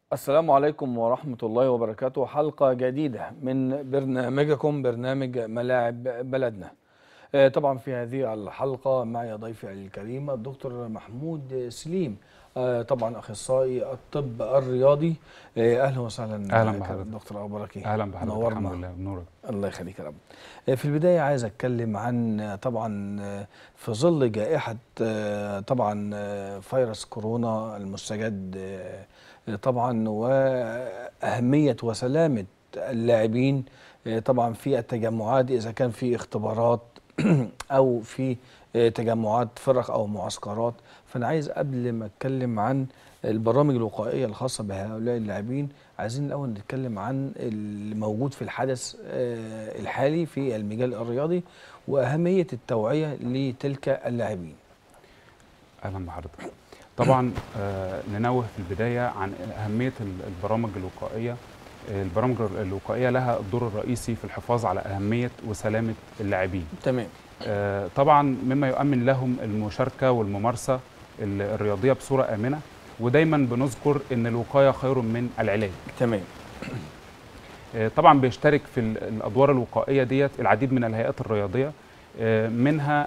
السلام عليكم ورحمة الله وبركاته حلقة جديدة من برنامجكم برنامج ملاعب بلدنا آه، طبعا في هذه الحلقة معي ضيفي الكريم الدكتور محمود سليم آه، طبعا أخصائي الطب الرياضي آه، أهلا وسهلا أهلا بك بحضرتك. دكتور أخبارك إيه؟ اهلا بحضرتك نورنا. الحمد لله بنورك الله يخليك يا رب آه، في البداية عايز أتكلم عن آه، طبعا آه، في ظل جائحة آه، طبعا آه، فيروس كورونا المستجد آه، طبعا وأهمية وسلامة اللاعبين آه، طبعا في التجمعات إذا كان في اختبارات أو في آه، تجمعات فرق أو معسكرات فأنا عايز قبل ما أتكلم عن البرامج الوقائية الخاصة بهؤلاء اللاعبين عايزين الأول نتكلم عن الموجود في الحدث آه، الحالي في المجال الرياضي وأهمية التوعية لتلك اللاعبين اهلا بحضرتك طبعا آه ننوه في البدايه عن اهميه ال- البرامج الوقائيه آه، البرامج الوقائيه لها الدور الرئيسي في الحفاظ على اهميه وسلامه اللاعبين تمام آه طبعا مما يؤمن لهم المشاركه والممارسه ال- الرياضيه بصوره امنه ودايما بنذكر ان الوقايه خير من العلاج تمام آه، طبعا بيشترك في ال- الادوار الوقائيه ديت العديد من الهيئات الرياضيه آه، منها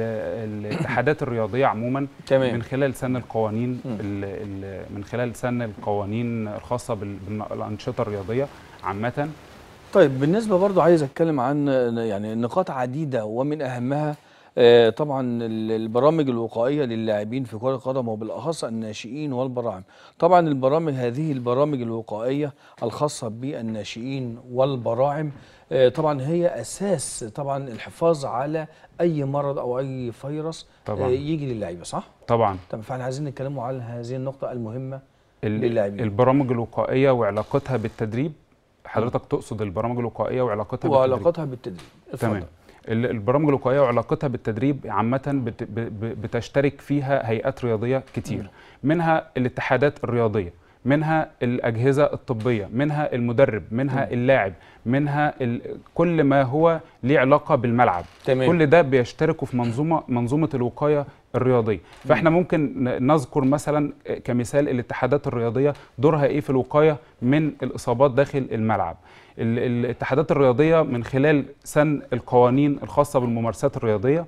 ال- الاتحادات الرياضيه عموما تمام من خلال سن القوانين مم. ال ال من خلال سن القوانين الخاصه بال- بالانشطه الرياضيه عامه طيب بالنسبة برضو عايز أتكلم عن يعني نقاط عديدة ومن أهمها آه، طبعا ال- البرامج الوقائية للاعبين في كرة القدم وبالأخص الناشئين والبراعم طبعا البرامج هذه البرامج الوقائية الخاصة بالناشئين والبراعم آه، طبعا هي أساس طبعا الحفاظ على أي مرض أو أي فيروس آه، طبعا يجي للعيبة صح؟ طبعا طب فاحنا عايزين نتكلموا على هذه النقطة المهمة ال- للاعبين. البرامج الوقائيه وعلاقتها بالتدريب حضرتك تقصد البرامج الوقائيه وعلاقتها بالتدريب وعلاقتها بالتدريب تمام اتفضل. ال- البرامج الوقائيه وعلاقتها بالتدريب عامه بت- ب- ب- بتشترك فيها هيئات رياضيه كتير منها الاتحادات الرياضيه منها الاجهزه الطبيه منها المدرب منها اللاعب منها ال- كل ما هو ليه علاقه بالملعب تمام كل ده بيشتركوا في منظومه منظومه الوقايه الرياضيه فاحنا ممكن ن- نذكر مثلا كمثال الاتحادات الرياضيه دورها ايه في الوقايه من الاصابات داخل الملعب ال- الاتحادات الرياضيه من خلال سن القوانين الخاصه بالممارسات الرياضيه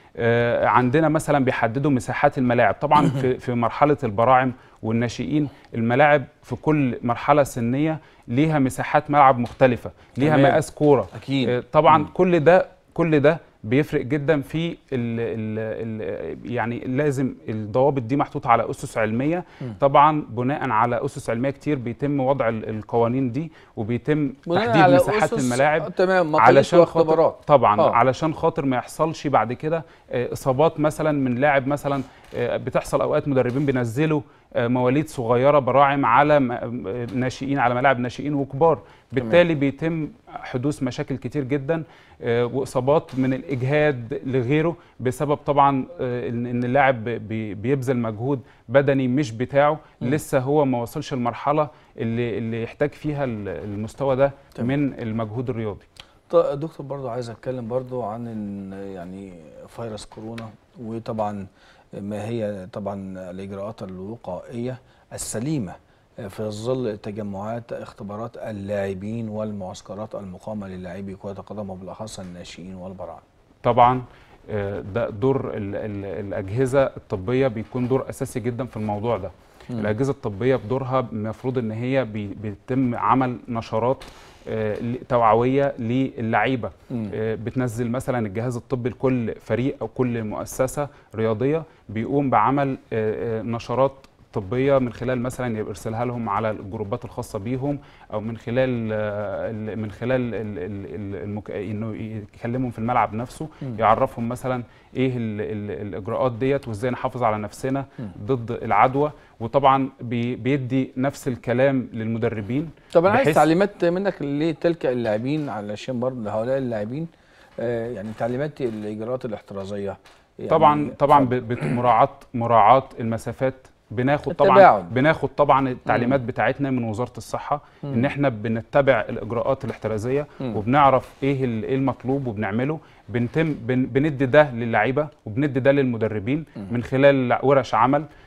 آه، عندنا مثلا بيحددوا مساحات الملاعب طبعا في في مرحله البراعم والناشئين الملاعب في كل مرحله سنيه ليها مساحات ملعب مختلفه ليها تمام. مقاس كوره أكيد آه، طبعا مم. كل ده كل ده بيفرق جدا في ال ال ال يعني لازم الضوابط دي محطوطه على اسس علميه مم. طبعا بناء على اسس علميه كتير بيتم وضع ال- القوانين دي وبيتم بناء تحديد على مساحات أسس- الملاعب تمام مقاييس علشان خاطر واختبارات طبعا آه. آه. علشان خاطر ما يحصلش بعد كده آه، اصابات مثلا من لاعب مثلا آه، بتحصل اوقات مدربين بينزلوا آه، مواليد صغيره براعم على م- آه، ناشئين على ملاعب ناشئين وكبار بالتالي بيتم حدوث مشاكل كتير جدا آه، واصابات من الاجهاد لغيره بسبب طبعا آه، ان إن اللاعب بي- بيبذل مجهود بدني مش بتاعه مم. لسه هو ما وصلش المرحله اللي اللي يحتاج فيها ال- المستوى ده تمام. من المجهود الرياضي طيب دكتور برضو عايز اتكلم برضو عن إن يعني فيروس كورونا وطبعا ما هي طبعا الاجراءات الوقائيه السليمه في ظل تجمعات اختبارات اللاعبين والمعسكرات المقامه للاعبي كره القدم وبالاخص الناشئين والبراعم. طبعا آه، ده دور ال ال الاجهزه الطبيه بيكون دور اساسي جدا في الموضوع ده مم. الاجهزه الطبيه بدورها المفروض ان هي بي بيتم عمل نشرات آه، ل- توعويه للعيبه مم. آه، بتنزل مثلا الجهاز الطبي لكل فريق او كل مؤسسه رياضيه بيقوم بعمل آه، آه، نشرات طبيه من خلال مثلا يرسلها لهم على الجروبات الخاصه بيهم او من خلال آه، ال- من خلال ال- ال- ال- المك... انه يكلمهم في الملعب نفسه مم. يعرفهم مثلا ايه ال ال الاجراءات ديت وازاي نحافظ على نفسنا مم. ضد العدوى وطبعا بي بيدي نفس الكلام للمدربين طب انا عايز بحيث- تعليمات منك لتلك اللاعبين علشان برضو هؤلاء اللاعبين آه يعني تعليمات الاجراءات الاحترازيه يعني طبعا طبعا اتفضل. ب- بت- مراعاه مراعاه المسافات بناخد طبعا التباعد. بناخد طبعا التعليمات بتاعتنا من وزاره الصحه مم. ان احنا بنتبع الاجراءات الاحترازيه مم. وبنعرف ايه ال- ايه المطلوب وبنعمله بنتم بن بندي ده للعيبه وبندي ده للمدربين مم. من خلال ورش عمل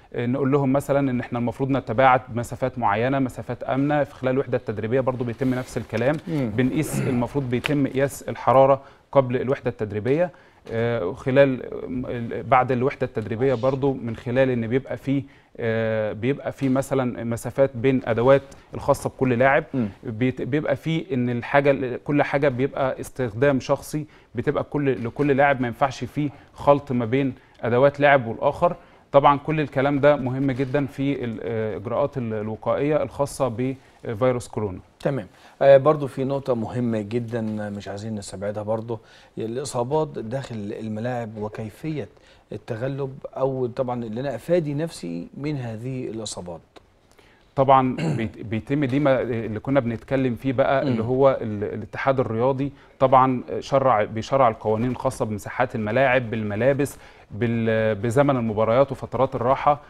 آه، نقول لهم مثلا ان احنا المفروض نتباعد مسافات معينه مسافات امنه في خلال الوحده التدريبيه برضو بيتم نفس الكلام مم. بنقيس المفروض بيتم قياس الحراره قبل الوحده التدريبيه آه، خلال آه، بعد الوحده التدريبيه برضو من خلال ان بيبقى فيه آه، بيبقى فيه مثلا مسافات بين ادوات الخاصه بكل لاعب مم. بيت- بيبقى فيه ان الحاجه كل حاجه بيبقى استخدام شخصي بتبقى كل لكل لاعب ما ينفعش فيه خلط ما بين ادوات لاعب والاخر طبعا كل الكلام ده مهم جدا في الاجراءات الوقائيه الخاصه بفيروس كورونا تمام آه برضو في نقطة مهمة جدا مش عايزين نستبعدها برضو الإصابات داخل الملاعب وكيفية التغلب أو طبعا اللي أنا أفادي نفسي من هذه الإصابات طبعا بيت- بيتم دي ما اللي كنا بنتكلم فيه بقى اللي هو ال- الاتحاد الرياضي طبعا شرع بيشرع القوانين الخاصه بمساحات الملاعب بالملابس بال- بزمن المباريات وفترات الراحه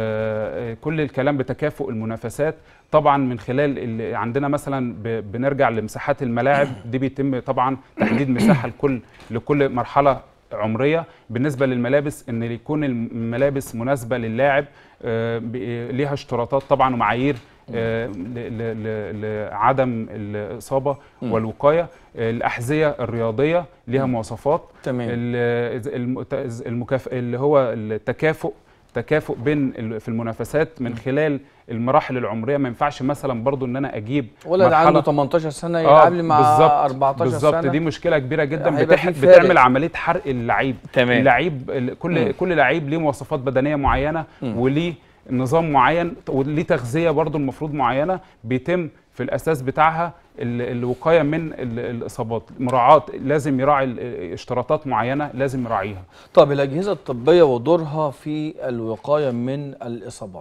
آه، كل الكلام بتكافؤ المنافسات طبعا من خلال اللي عندنا مثلا ب- بنرجع لمساحات الملاعب دي بيتم طبعا تحديد مساحه لكل لكل مرحله عمريه بالنسبه للملابس ان يكون الملابس مناسبه للاعب آه، ب- ليها اشتراطات طبعا ومعايير آه، ل- ل- ل- لعدم الاصابه مم. والوقايه آه، الاحذيه الرياضيه ليها مواصفات تمام ال- المت- المكاف... اللي هو التكافؤ تكافؤ بين ال- في المنافسات من خلال المراحل العمريه ما ينفعش مثلا برضو ان انا اجيب ولد مرحلة- عنده 18 سنة آه، يلعب لي مع بالظبط، 14 بالظبط سنة دي مشكله كبيره جدا هيبقى بتح... في فارق. بتعمل عمليه حرق اللعيب تمام. اللعيب ال- كل مم. كل لعيب ليه مواصفات بدنيه معينه مم. وليه نظام معين وليه تغذيه برضو المفروض معينه بيتم في الاساس بتاعها ال- الوقايه من ال- الاصابات مراعاه لازم يراعي ال- اشتراطات معينه لازم يراعيها طب الأجهزة الطبية ودورها في الوقاية من الإصابات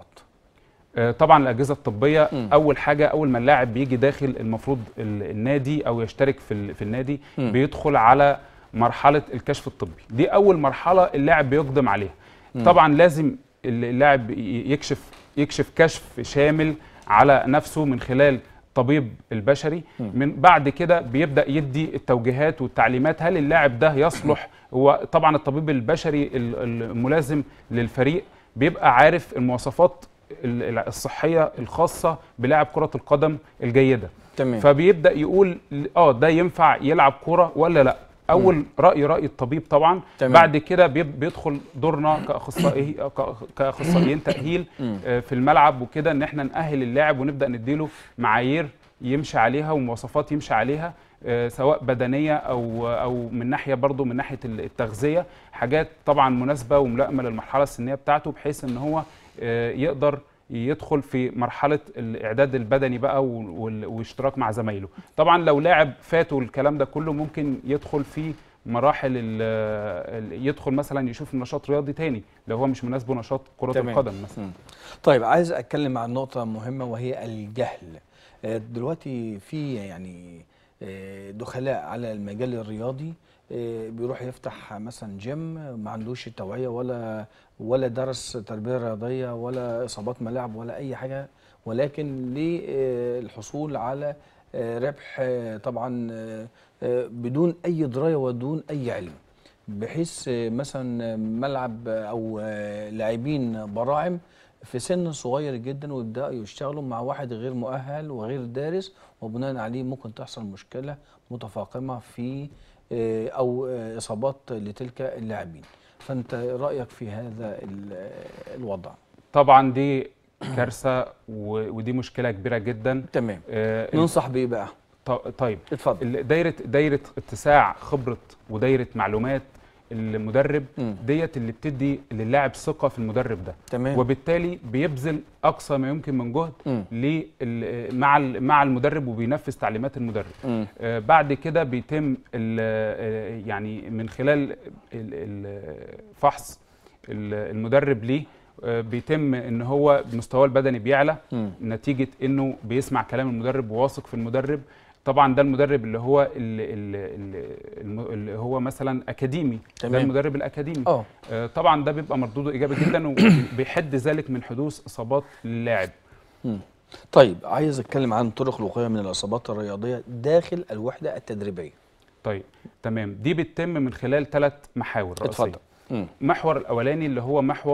آه، طبعا الاجهزه الطبيه مم. اول حاجه اول ما اللاعب بيجي داخل المفروض ال- النادي او يشترك في ال- في النادي مم. بيدخل على مرحله الكشف الطبي دي اول مرحله اللاعب بيقدم عليها مم. طبعا لازم اللاعب ي- يكشف يكشف كشف شامل على نفسه من خلال الطبيب البشري مم. من بعد كده بيبدا يدي التوجيهات والتعليمات هل اللاعب ده يصلح هو طبعا الطبيب البشري ال- الملازم للفريق بيبقى عارف المواصفات ال- ال- الصحيه الخاصه بلاعب كره القدم الجيده تمام فبيبدا يقول اه ده ينفع يلعب كره ولا لا اول راي راي الطبيب طبعا تمام. بعد كده بيب- بيدخل دورنا كاخصائي ك- كاخصائيين تاهيل مم. آه، في الملعب وكده ان احنا ناهل اللاعب ونبدا نديله معايير يمشي عليها ومواصفات يمشي عليها آه، سواء بدنيه او او من ناحيه برضه من ناحيه التغذيه حاجات طبعا مناسبه وملائمه للمرحله السنيه بتاعته بحيث ان هو آه، يقدر يدخل في مرحله الاعداد البدني بقى وال- وال- واشتراك مع زمايله طبعا لو لاعب فاته الكلام ده كله ممكن يدخل في مراحل ال- ال- يدخل مثلا يشوف نشاط رياضي تاني لو هو مش مناسبه نشاط كره تمام. القدم مثلا مم. طيب عايز اتكلم عن نقطة مهمة وهي الجهل آه، دلوقتي في يعني آه، دخلاء على المجال الرياضي آه، بيروح يفتح مثلا جيم ما عندوش التوعية ولا ولا درس تربية رياضية ولا إصابات ملاعب ولا أي حاجة ولكن للحصول على آه، ربح آه، طبعا آه، آه، بدون أي دراية ودون أي علم بحيث آه، مثلا ملعب آه، او آه، لاعبين براعم في سن صغير جدا ويبداوا يشتغلوا مع واحد غير مؤهل وغير دارس وبناء عليه ممكن تحصل مشكله متفاقمه في آه، او آه، اصابات لتلك اللاعبين فانت رايك في هذا ال- آه، الوضع طبعا دي كارثه و- ودي مشكله كبيره جدا تمام آه، ال- ننصح بايه بقى ط- طيب اتفضل ال- دايره دايره اتساع خبره ودايره معلومات المدرب مم. ديت اللي بتدي للاعب ثقه في المدرب ده تمام وبالتالي بيبذل اقصى ما يمكن من جهد مم. لل- مع ال- مع المدرب وبينفذ تعليمات المدرب مم. آه، بعد كده بيتم ال- آه، يعني من خلال ال- ال- فحص ال- المدرب ليه آه، بيتم ان هو مستواه البدني بيعلى مم. نتيجه انه بيسمع كلام المدرب وواثق في المدرب طبعا ده المدرب اللي هو اللي, اللي, اللي هو مثلا اكاديمي ده تمام. المدرب الاكاديمي اه آه، طبعا ده بيبقى مردوده ايجابي جدا وبيحد ذلك من حدوث اصابات للاعب مم. طيب عايز اتكلم عن طرق الوقايه من الاصابات الرياضيه داخل الوحده التدريبيه طيب تمام دي بتتم من خلال ثلاث محاور رئيسيه اتفضل مم. المحور الاولاني اللي هو محور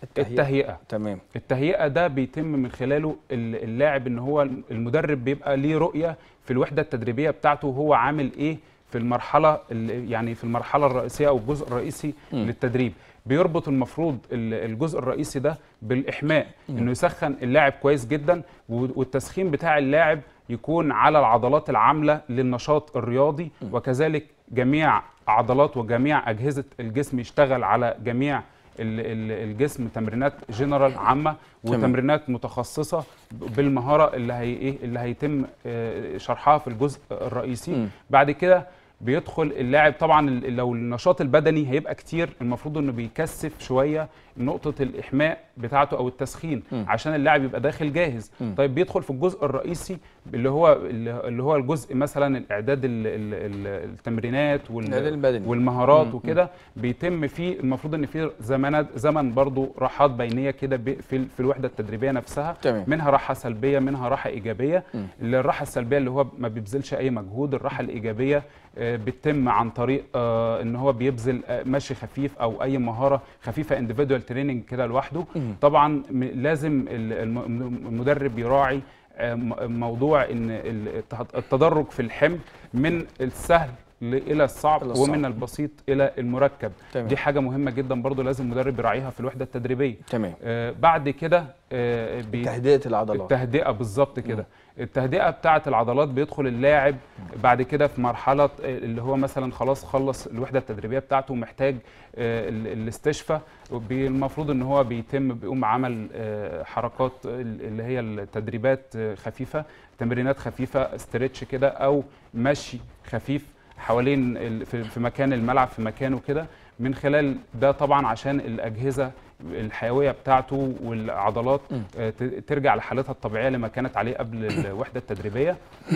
التهيئه تمام التهيئه ده بيتم من خلاله ال- اللاعب ان هو المدرب بيبقى ليه رؤيه في الوحده التدريبيه بتاعته وهو عامل ايه في المرحله ال- يعني في المرحله الرئيسيه او الجزء الرئيسي مم. للتدريب بيربط المفروض ال- الجزء الرئيسي ده بالاحماء انه يسخن اللاعب كويس جدا و- والتسخين بتاع اللاعب يكون على العضلات العامله للنشاط الرياضي وكذلك جميع عضلات وجميع اجهزه الجسم يشتغل على جميع ال- ال- الجسم تمرينات جنرال عامه تمام. وتمرينات متخصصه بالمهاره اللي هي ايه اللي هيتم آه، شرحها في الجزء الرئيسي مم. بعد كده بيدخل اللاعب طبعا ال- لو النشاط البدني هيبقى كتير المفروض انه بيكثف شويه نقطه الاحماء بتاعته او التسخين مم. عشان اللاعب يبقى داخل جاهز مم. طيب بيدخل في الجزء الرئيسي اللي هو اللي هو الجزء مثلا الاعداد ال- ال- ال- التمرينات وال- الإعداد البدني. والمهارات مم. وكده بيتم فيه المفروض ان في زمانات زمن برضو راحات بينيه كده بي- في ال- في الوحده التدريبيه نفسها تمام. منها راحه سلبيه منها راحه ايجابيه مم. اللي الراحه السلبيه اللي هو ما بيبذلش اي مجهود الراحه الايجابيه آه، بتتم عن طريق آه، ان هو بيبذل آه، مشي خفيف او اي مهاره خفيفه انديفيدوال تريننج كده لوحده مم. طبعا م- لازم ال- الم- المدرب يراعي آه، م- موضوع ان ال- التدرج في الحمل من السهل ل- الى الصعب إلى الصعب. ومن البسيط الى المركب تمام. دي حاجه مهمه جدا برضو لازم المدرب يراعيها في الوحده التدريبيه تمام آه، بعد كده آه، بي- تهدئه العضلات التهدئه بالظبط كده التهدئه بتاعه العضلات بيدخل اللاعب بعد كده في مرحله اللي هو مثلا خلاص خلص الوحده التدريبيه بتاعته ومحتاج آه، ال- الاستشفاء بي- المفروض ان هو بيتم بيقوم عمل آه، حركات ال- اللي هي التدريبات آه، خفيفه تمرينات خفيفه استرتش كده او مشي خفيف حوالين ال- في في مكان الملعب في مكانه كده من خلال ده طبعا عشان الاجهزه الحيويه بتاعته والعضلات مم. آه، ت- ترجع لحالتها الطبيعيه لما كانت عليه قبل الوحده التدريبيه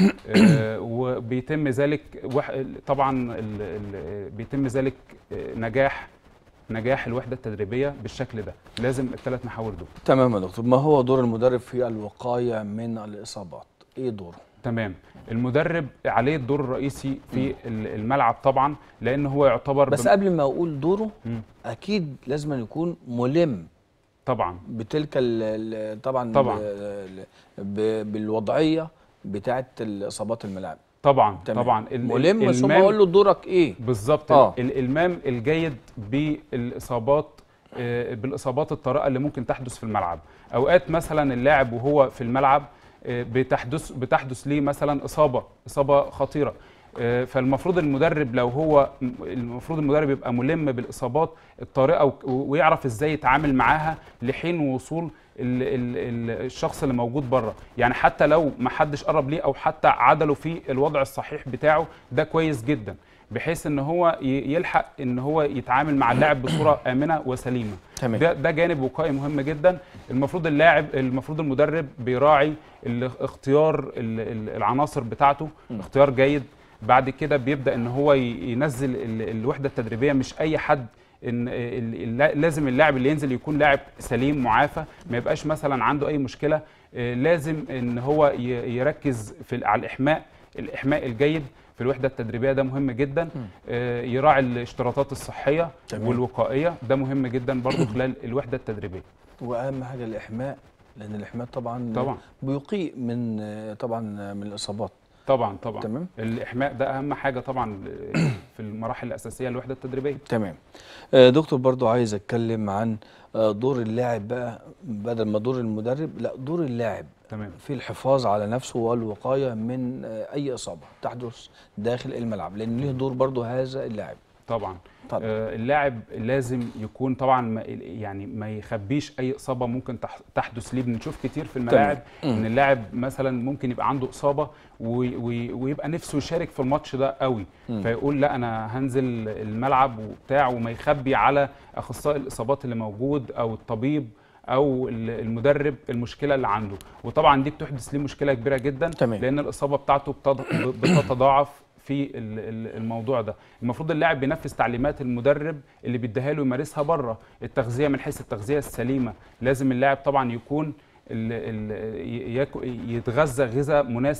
آه، وبيتم ذلك وح- طبعا ال- ال- بيتم ذلك آه، نجاح نجاح الوحده التدريبيه بالشكل ده لازم الثلاث محاور دول تمام يا دكتور ما هو دور المدرب في الوقايه من الاصابات ايه دوره تمام المدرب عليه الدور الرئيسي في ال- الملعب طبعا لان هو يعتبر بس بم- قبل ما اقول دوره مم. اكيد لازم أن يكون ملم طبعا بتلك ال ال طبعا طبعا. ب- ب- بالوضعيه بتاعه الاصابات الملاعب طبعا تمام. طبعا ال- ملم ثم الإلمام- اقول له دورك ايه بالظبط آه. الالمام الجيد بالاصابات آه، بالاصابات الطارئه اللي ممكن تحدث في الملعب اوقات مثلا اللاعب وهو في الملعب آه، بتحدث بتحدث ليه مثلا اصابه اصابه خطيره آه، فالمفروض المدرب لو هو المفروض المدرب يبقى ملم بالاصابات الطارئه و- ويعرف ازاي يتعامل معاها لحين وصول ال ال ال الشخص اللي موجود بره يعني حتى لو ما حدش قرب ليه او حتى عدله في الوضع الصحيح بتاعه ده كويس جدا بحيث ان هو ي- يلحق ان هو يتعامل مع اللاعب بصوره امنه وسليمه تمام. ده ده جانب وقائي مهم جدا المفروض اللاعب المفروض المدرب بيراعي ال- اختيار ال- ال- العناصر بتاعته اختيار جيد بعد كده بيبدا ان هو ي- ينزل ال- الوحده التدريبيه مش اي حد ان ال- ال- لازم اللاعب اللي ينزل يكون لاعب سليم معافى ما يبقاش مثلا عنده اي مشكله آه، لازم ان هو ي- يركز في ال- على الاحماء الاحماء الجيد في الوحده التدريبيه ده مهم جدا آه، يراعي الاشتراطات الصحيه تمام. والوقائيه ده مهم جدا برضو خلال الوحده التدريبيه واهم حاجه الاحماء لان الاحماء طبعا طبعا. بيقيء من طبعا من الاصابات طبعا طبعا تمام. الاحماء ده اهم حاجه طبعا في المراحل الاساسيه للوحده التدريبيه تمام آه، دكتور برضو عايز اتكلم عن آه، دور اللاعب بقى بدل ما دور المدرب لا دور اللاعب تمام في الحفاظ على نفسه والوقايه من آه، اي اصابه تحدث داخل الملعب لان ليه دور برضو هذا اللاعب طبعا طبعا. آه اللاعب لازم يكون طبعا ما يعني ما يخبيش اي اصابه ممكن تح- تحدث ليه بنشوف كتير في الملاعب مم. ان اللاعب مثلا ممكن يبقى عنده اصابه وي- وي- ويبقى نفسه يشارك في الماتش ده قوي مم. فيقول لا انا هنزل الملعب وبتاع وما يخبي على اخصائي الاصابات اللي موجود او الطبيب او ال- المدرب المشكله اللي عنده وطبعا دي بتحدث ليه مشكله كبيره جدا تمام. لان الاصابه بتاعته بتض- بتتضاعف في ال- ال- الموضوع ده المفروض اللاعب بينفذ تعليمات المدرب اللي بيديها له يمارسها بره التغذيه من حيث التغذيه السليمه لازم اللاعب طبعا يكون ال ال ي- ياكل- يتغذى غذاء مناسب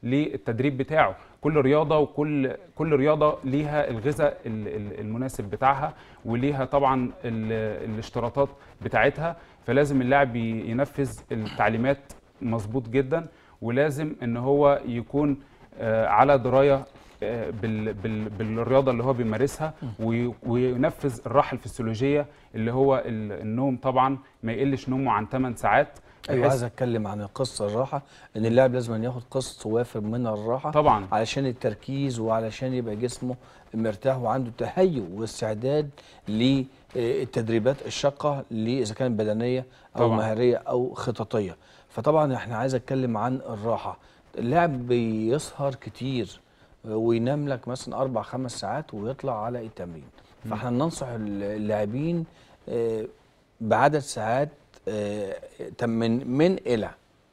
للتدريب بتاعه كل رياضه وكل كل رياضه ليها الغذاء ال- ال- المناسب بتاعها وليها طبعا ال- الاشتراطات بتاعتها فلازم اللاعب ي- ينفذ التعليمات مظبوط جدا ولازم ان هو يكون آه، على درايه آه، بال- بال- بالرياضه اللي هو بيمارسها وي- وينفذ الراحه الفسيولوجيه اللي هو ال- النوم طبعا ما يقلش نومه عن 8 ساعات ايوه بحيث- عايز اتكلم عن القصه الراحه ان اللاعب لازم أن ياخد قسط وافر من الراحه طبعا علشان التركيز وعلشان يبقى جسمه مرتاح وعنده تهيؤ واستعداد للتدريبات الشاقه ل- اذا كانت بدنيه او طبعاً. مهاريه او خططيه فطبعا احنا عايز اتكلم عن الراحه اللاعب بيسهر كتير وينام لك مثلا اربع خمس ساعات ويطلع على التمرين فاحنا ننصح اللاعبين آه، بعدد ساعات آه، تم- من من الى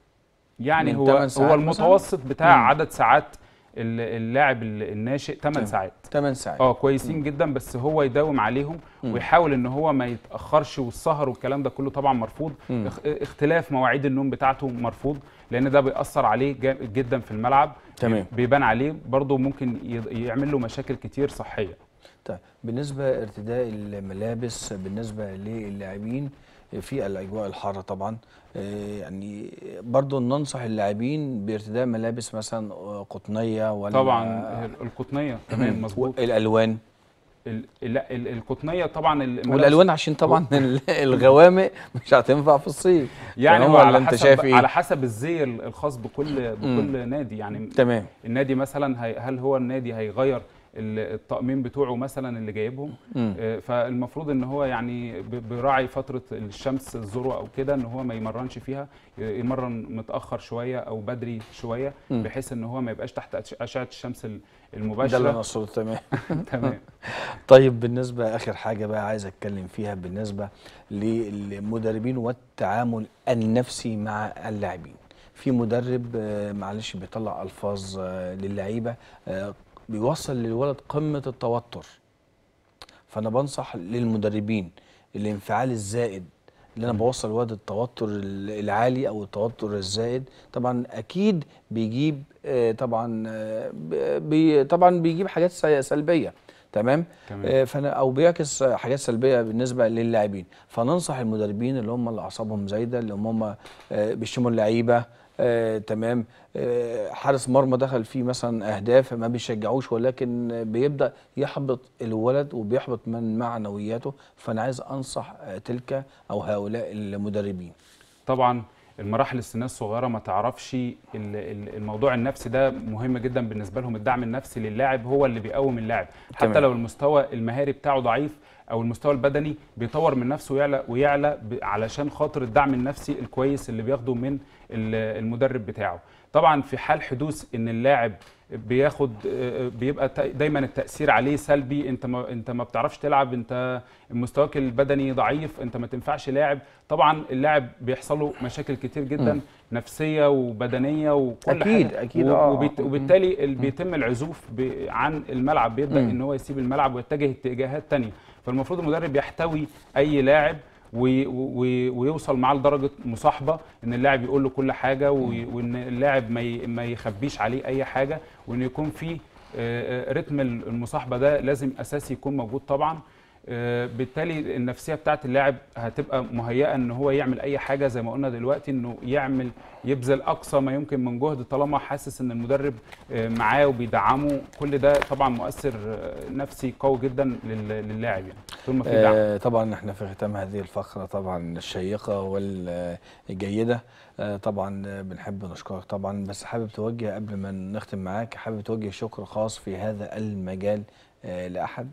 يعني من هو 8 ساعات هو مثلاً؟ المتوسط بتاع مم. عدد ساعات ال- اللاعب ال- الناشئ 8 تمام. ساعات 8 ساعات اه كويسين جدا بس هو يداوم عليهم مم. ويحاول ان هو ما يتاخرش والسهر والكلام ده كله طبعا مرفوض مم. اخ- اختلاف مواعيد النوم بتاعته مرفوض لان ده بيأثر عليه جا- جدا في الملعب تمام. بيبان عليه برضه ممكن ي- يعمل له مشاكل كتير صحيه طيب بالنسبة ارتداء الملابس بالنسبة للاعبين في الأجواء الحارة طبعا آه، يعني برضو ننصح اللاعبين بارتداء ملابس مثلا آه، قطنية ولا طبعا القطنيه تمام مظبوط الألوان ال- لا ال- القطنيه طبعا الملابس- والألوان عشان طبعا الغوامق مش هتنفع في الصيف يعني تمام هو ولا على أنت حسب شايف إيه؟ على حسب الزي الخاص بكل بكل نادي يعني تمام النادي مثلا هي هل هو النادي هيغير ال- الطقمين بتوعه مثلا اللي جايبهم مم. آه، فالمفروض ان هو يعني ب- بيراعي فتره الشمس الذروه او كده ان هو ما يمرنش فيها ي- يمرن متاخر شويه او بدري شويه مم. بحيث ان هو ما يبقاش تحت أش- اشعه الشمس ال- ده اللي المباشره أنا أقصده تمام تمام طيب بالنسبة آخر حاجة بقى عايز أتكلم فيها بالنسبة للمدربين والتعامل النفسي مع اللاعبين في مدرب آه، معلش بيطلع ألفاظ آه، للعيبة آه، بيوصل للولد قمة التوتر فأنا بنصح للمدربين الانفعال الزائد اللي انا بوصل الولد التوتر ال- العالي او التوتر الزائد طبعا اكيد بيجيب آه، طبعا آه، ب- بي طبعا بيجيب حاجات سي- سلبيه تمام تمام. آه، فانا او بيعكس حاجات سلبيه بالنسبه للاعبين فننصح المدربين اللي هم اللي اعصابهم زايده اللي هم آه، بيشتموا اللعيبه آه، تمام آه، حارس مرمى دخل فيه مثلا اهداف ما بيشجعوش ولكن آه، بيبدا يحبط الولد وبيحبط من معنوياته فانا عايز انصح آه، تلك او هؤلاء المدربين طبعا المراحل السنيه الصغيره ما تعرفش ال- ال- الموضوع النفسي ده مهم جدا بالنسبه لهم الدعم النفسي للاعب هو اللي بيقوم اللاعب حتى تمام. لو المستوى المهاري بتاعه ضعيف او المستوى البدني بيطور من نفسه ويعلى ويعلى ب- علشان خاطر الدعم النفسي الكويس اللي بياخده من ال- المدرب بتاعه طبعا في حال حدوث ان اللاعب بياخد آه، بيبقى تا- دايما التاثير عليه سلبي انت ما انت ما بتعرفش تلعب انت مستواك البدني ضعيف انت ما تنفعش لاعب طبعا اللاعب بيحصل له مشاكل كتير جدا مم. نفسيه وبدنيه وكل أكيد- حاجه أكيد، و- آه، وبالت- آه. وبالتالي ال- بيتم العزوف ب- عن الملعب بيبدا مم. ان هو يسيب الملعب ويتجه اتجاهات تانية فالمفروض المدرب يحتوي اي لاعب وي- وي- ويوصل معاه لدرجه مصاحبه ان اللاعب يقول له كل حاجه وي- وان اللاعب ما ي- ما يخبيش عليه اي حاجه وان يكون في آه، آه، رتم المصاحبه ده لازم اساسي يكون موجود طبعا آه، بالتالي النفسيه بتاعت اللاعب هتبقى مهيئه ان هو يعمل اي حاجه زي ما قلنا دلوقتي انه يعمل يبذل اقصى ما يمكن من جهد طالما حاسس ان المدرب آه، معاه وبيدعمه كل ده طبعا مؤثر آه، نفسي قوي جدا لل- للاعب يعني طول ما في دعم آه طبعا احنا في ختام هذه الفقره طبعا الشيقه والجيده آه طبعا آه، بنحب نشكرك طبعا بس حابب توجه قبل ما نختم معاك حابب توجه شكر خاص في هذا المجال آه لاحد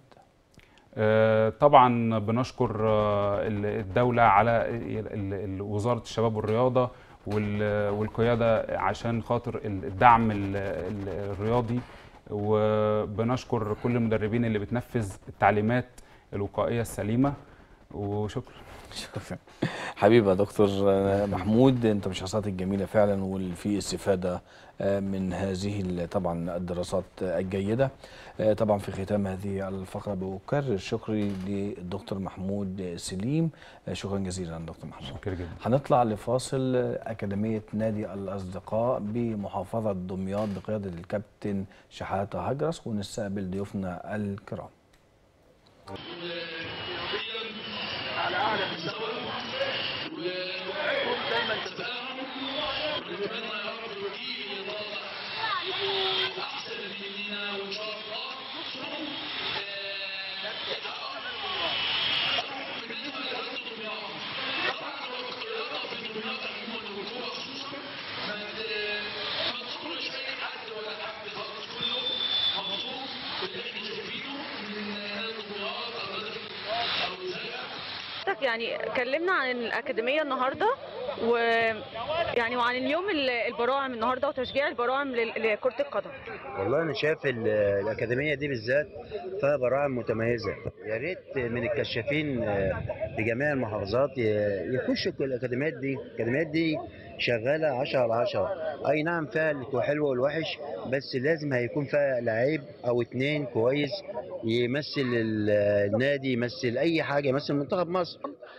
آه، طبعا بنشكر آه، ال- الدولة على ال- ال- وزارة الشباب والرياضة وال- والقيادة عشان خاطر ال- الدعم ال- ال- الرياضي وبنشكر كل المدربين اللي بتنفذ التعليمات الوقائية السليمة وشكرا شكرا حبيبي يا دكتور محمود انت من الشخصيات الجميله فعلا واللي في استفاده من هذه ال- طبعا الدراسات الجيده طبعا في ختام هذه الفقره بكرر شكري للدكتور محمود سليم شكرا جزيلا دكتور محمود شكرا جدا هنطلع لفاصل أكاديمية نادي الأصدقاء بمحافظة دمياط بقيادة الكابتن شحاتة هجرس ونستقبل ضيوفنا الكرام على اعلى مستوى ووعدهم دايما تفاهم ونتمنى يا رب الجيل يطلع احسن مننا وان شاء الله نصرهم يحققوا بالنسبه لرياضه دمياط طبعا الرياضه في دمياط عموما والكوره خصوصا ما ما تخرجش اي حد ولا حد خالص كله مبسوط باللي احنا شايفينه من نادي دمياط او نادي او زيها حضرتك يعني اتكلمنا عن الأكاديمية النهاردة ويعني وعن اليوم ال- البراعم النهاردة وتشجيع البراعم لل- لكرة القدم والله انا شايف ال- الاكاديميه دي بالذات فيها براعم متميزه يا ريت من الكشافين آه، بجميع المحافظات ي- يخشوا الاكاديميات دي الاكاديميات دي شغاله 10 على 10 اي نعم فيها الحلو والوحش بس لازم هيكون فيها لعيب او اتنين كويس يمثل ال- النادي يمثل اي حاجه يمثل منتخب مصر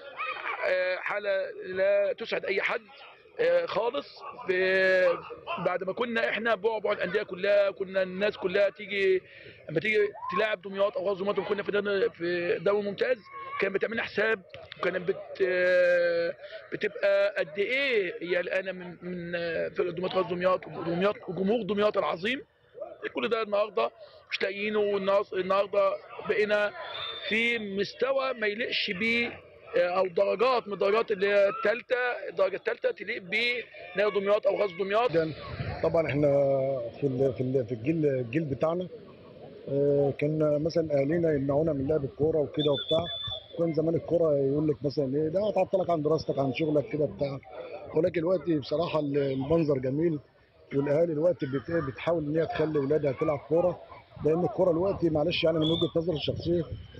آه، حاله لا تسعد اي حد آه، خالص ب- بعد ما كنا احنا بعبع الانديه كلها كنا الناس كلها تيجي لما تيجي تلاعب دمياط او غاز دمياط وكنا في دوري في دوري ممتاز كان بتعملنا حساب وكانت بت آه، بتبقى قد ايه هي قلقانه من من آه، فرقه دمياط غاز دمياط ودمياط وجمهور دمياط العظيم كل ده النهارده مش لاقيينه والنهار- النهارده بقينا في مستوى ما يليقش بيه او درجات من الدرجات اللي هي الثالثه الدرجه الثالثه تليق بنادي دمياط او غاز دمياط جدا طبعا احنا في ال في ال في الجيل الجيل بتاعنا آه، كان مثلا اهالينا يمنعونا من لعب الكوره وكده وبتاع كان زمان الكوره يقول لك مثلا ايه ده هتعطلك عن دراستك عن شغلك كده بتاع ولكن دلوقتي بصراحه ال- المنظر جميل والاهالي دلوقتي بت- بتحاول ان هي تخلي اولادها تلعب كوره لان الكوره دلوقتي معلش يعني من وجهه نظري الشخصيه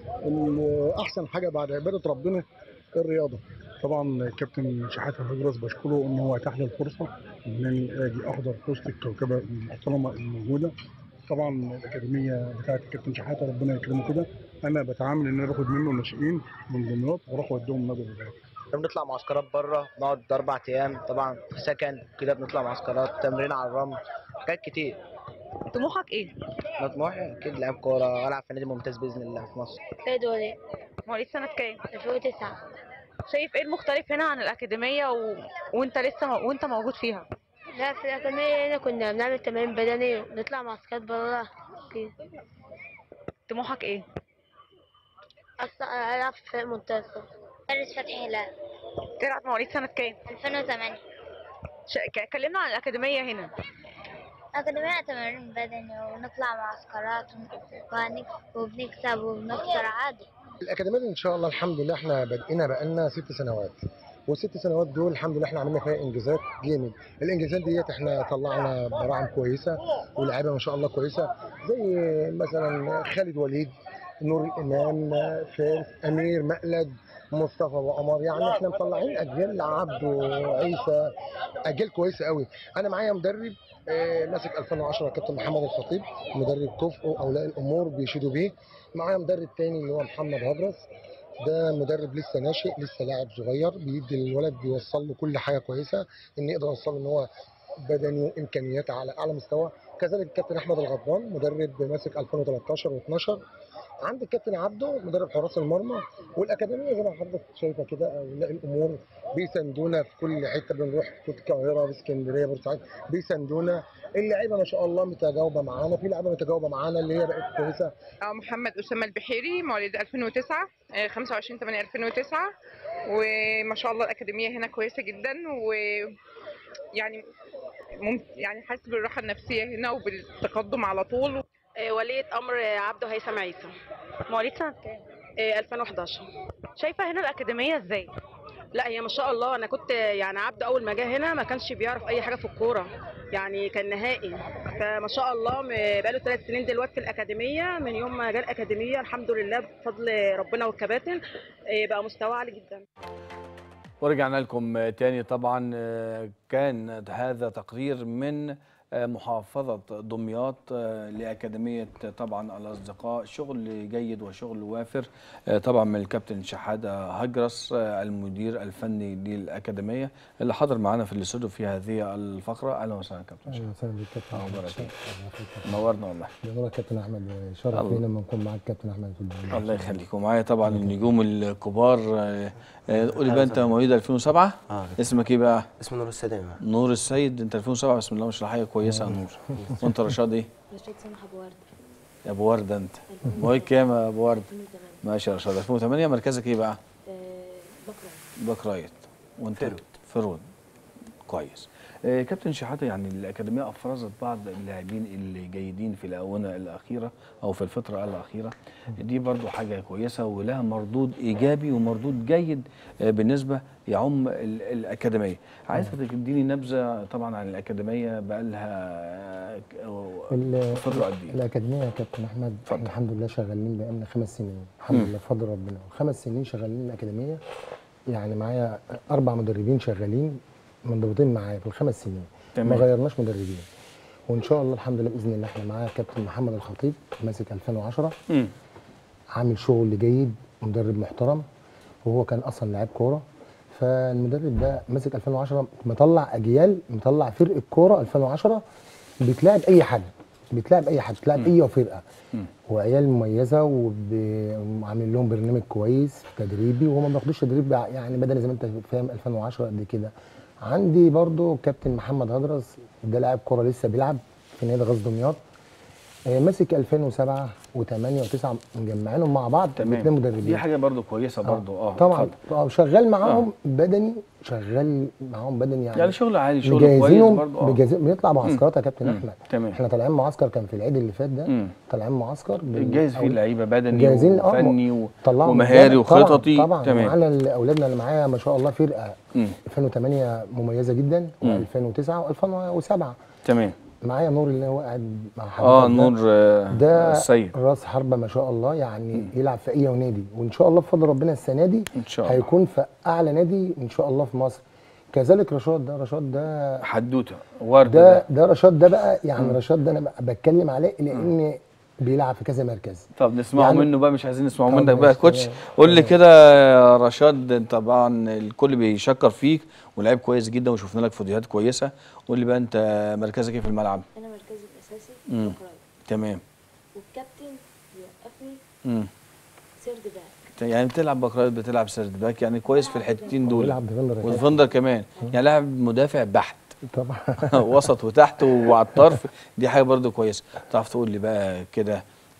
ان احسن حاجه بعد عباده ربنا الرياضه طبعا كابتن شحاته هجرس بشكره ان هو اتاح لي الفرصه انني اجي احضر في وسط الكوكبه المحترمه الموجوده طبعا الاكاديميه بتاعت الكابتن شحاته ربنا يكرمه كده انا بتعامل ان انا باخد منه ناشئين من دمياط واروح اوديهم نادي الوداد بنطلع معسكرات بره نقعد اربع ايام طبعا في سكن كده بنطلع معسكرات تمرين على الرمل حاجات كتير طموحك ايه؟ أنا طموحي اكيد لعب كوره العب في نادي ممتاز باذن الله في مصر سيد ولي مواليد سنة كام؟ 2009 شايف ايه المختلف هنا عن الأكاديمية و... وانت لسه م... وانت موجود فيها؟ لا في الأكاديمية هنا كنا بنعمل تمارين بدني ونطلع معسكرات برا كده طموحك ايه؟ أصلا ألعب في فريق منتصف فارس فتحي هلال تلعب مواليد سنة كام؟ 2008 ش... ك- كلمنا عن الأكاديمية هنا أكاديمية تمارين بدني ونطلع معسكرات ون- وبنكسب وبنخسر عادي الاكاديميه دي ان شاء الله الحمد لله احنا بادئين بقالنا ست سنوات والست سنوات دول الحمد لله احنا عملنا فيها انجازات جامد الانجازات ديت احنا طلعنا براعم كويسه ولاعيبه ما شاء الله كويسه زي مثلا خالد وليد نور الامام فارس امير مقلد مصطفى وقمر يعني احنا مطلعين اجيال عبد وعيسى اجيال كويسه قوي انا معايا مدرب آه، ماسك 2010 كابتن محمد الخطيب مدرب كفء واولياء الامور بيشيدوا بيه معايا مدرب تاني اللي هو محمد هجرس ده مدرب لسه ناشئ لسه لاعب صغير بيدي الولد بيوصل له كل حاجه كويسه ان يقدر يوصل له ان هو بدني وامكانيات على اعلى مستوى كذلك الكابتن احمد الغضبان مدرب ماسك 2013 و12 عندك الكابتن عبده مدرب حراس المرمى والاكاديميه زي ما حضرتك شايفه كده اولياء الامور بيساندونا في كل حته بنروح في القاهره في اسكندريه بورسعيد بيساندونا اللعيبه ما شاء الله متجاوبه معانا في لعيبه متجاوبه معانا اللي هي بقت كويسه أو محمد أسامة البحيري مواليد 2009 آه، 25 8 2009 وما شاء الله الأكاديمية هنا كويسة جدا و يعني مم... يعني حاسس بالراحة النفسية هنا وبالتقدم على طول ولية أمر عبده هيثم عيسى مواليد سنة كام؟ 2011 شايفة هنا الأكاديمية ازاي؟ لا هي ما شاء الله انا كنت يعني عبد اول ما جه هنا ما كانش بيعرف اي حاجه في الكوره يعني كان نهائي فما شاء الله م- بقاله ثلاث سنين دلوقتي في الاكاديميه من يوم ما جه الاكاديميه الحمد لله بفضل ربنا والكباتن إيه، بقى مستواه عالي جدا ورجعنا لكم تاني طبعا آه، كان هذا تقرير من آه، محافظة دمياط آه، لأكاديمية طبعا الأصدقاء شغل جيد وشغل وافر آه، طبعا من الكابتن شحادة هجرس آه، المدير الفني للأكاديمية اللي حضر معنا في الاستوديو في هذه الفقرة أهلا وسهلا كابتن اهلا شحادة وسهلا بك كابتن أخبارك أحمد. إيه؟ الله يخليك. نورنا والله نورك كابتن احمد شرف الله. لينا لما نكون معاك كابتن احمد في البرنامج. الله يخليك ومعايا طبعا النجوم الكبار آه، آه، قول لي بقى انت مواليد 2007 اه اسمك ايه بقى؟ اسمه نور السادة نور السيد انت 2007 بسم الله ما شاء الله حاجه كويسه يا نور وانت رشاد ايه؟ رشيد سمح ابو ورده يا ابو ورده انت مواليد كام يا ابو ورده؟ ماشي يا رشاد 2008 مركزك ايه بقى؟ بكره باك رايت وانت فرود. فرود كويس آه، كابتن شحاته يعني الاكاديميه افرزت بعض اللاعبين اللي جيدين في الاونه الاخيره او في الفتره الاخيره دي برضو حاجه كويسه ولها مردود ايجابي ومردود جيد آه، بالنسبه يعم ال- الاكاديميه عايزك تديني نبذه طبعا عن الاكاديميه بقى لها ال- فتره قد ايه الاكاديميه يا كابتن احمد احنا الحمد لله شغالين بقالنا خمس سنين الحمد مم. لله بفضل ربنا خمس سنين شغالين الاكاديميه يعني معايا اربع مدربين شغالين منضبطين معايا في الخمس سنين تمام. ما غيرناش مدربين وان شاء الله الحمد لله باذن الله احنا معايا كابتن محمد الخطيب ماسك 2010 مم. عامل شغل جيد مدرب محترم وهو كان اصلا لاعب كوره فالمدرب ده ماسك 2010 مطلع اجيال مطلع فرقه كوره 2010 بتلاعب اي حد بتلاعب اي حد بتلاعب اي فرقه وعيال مميزه وب- وعامل لهم برنامج كويس تدريبي وهم ما بياخدوش تدريب يعني بدني زي ما انت فاهم 2010 قد كده عندي برضو كابتن محمد هدرس ده لاعب كوره لسه بيلعب في نادي غزل دمياط آه، ماسك 2007 و8 و9 مجمعينهم مع بعض تمام الاثنين مدربين دي حاجه برضو كويسه برضو اه طبعا اتفضل. اه شغال معاهم بدني شغال معاهم بدني يعني يعني شغل عالي شغل كويس مجهزينهم برضو اه مجهزين بنطلع معسكرات يا كابتن مم. احمد تمام احنا طالعين معسكر كان في العيد اللي فات ده مم. طالعين معسكر بال- جاهز فيه أو- اللعيبه بدني جاهزين اه وفني و... طلعوا ومهاري طبعا وخططي طبعا تمام معانا ال- اولادنا اللي معايا ما شاء الله فرقه مم. 2008 مميزه جدا مم. و2009 و2007 تمام معايا نور اللي هو قاعد مع حضرتك اه ده. نور آه، ده السيد راس حربه ما شاء الله يعني يلعب في اي نادي وان شاء الله بفضل ربنا السنه دي ان شاء الله هيكون في اعلى نادي ان شاء الله في مصر كذلك رشاد ده رشاد ده حدوته ورد ده ده ده رشاد ده بقى يعني مم. رشاد ده انا بقى بتكلم عليه لان بيلعب في كذا مركز طب نسمعه يعني- منه بقى مش عايزين نسمعه طب منك بقى يا ماشي، كوتش تمام. قول لي كده يا رشاد طبعا الكل بيشكر فيك ولاعب كويس جدا وشفنا لك فيديوهات كويسه قول لي بقى انت مركزك ايه في الملعب انا مركزي الاساسي مم. بكره تمام والكابتن بيوقفني امم سيرد باك يعني بتلعب بكرات بتلعب سيرد باك يعني كويس في الحتتين دول بيلعب ديفندر يا كابتن. والديفندر كمان يعني لاعب مدافع بحت طبعا وسط وتحت وعلى الطرف دي حاجه برضو كويسه تعرف تقول لي بقى كده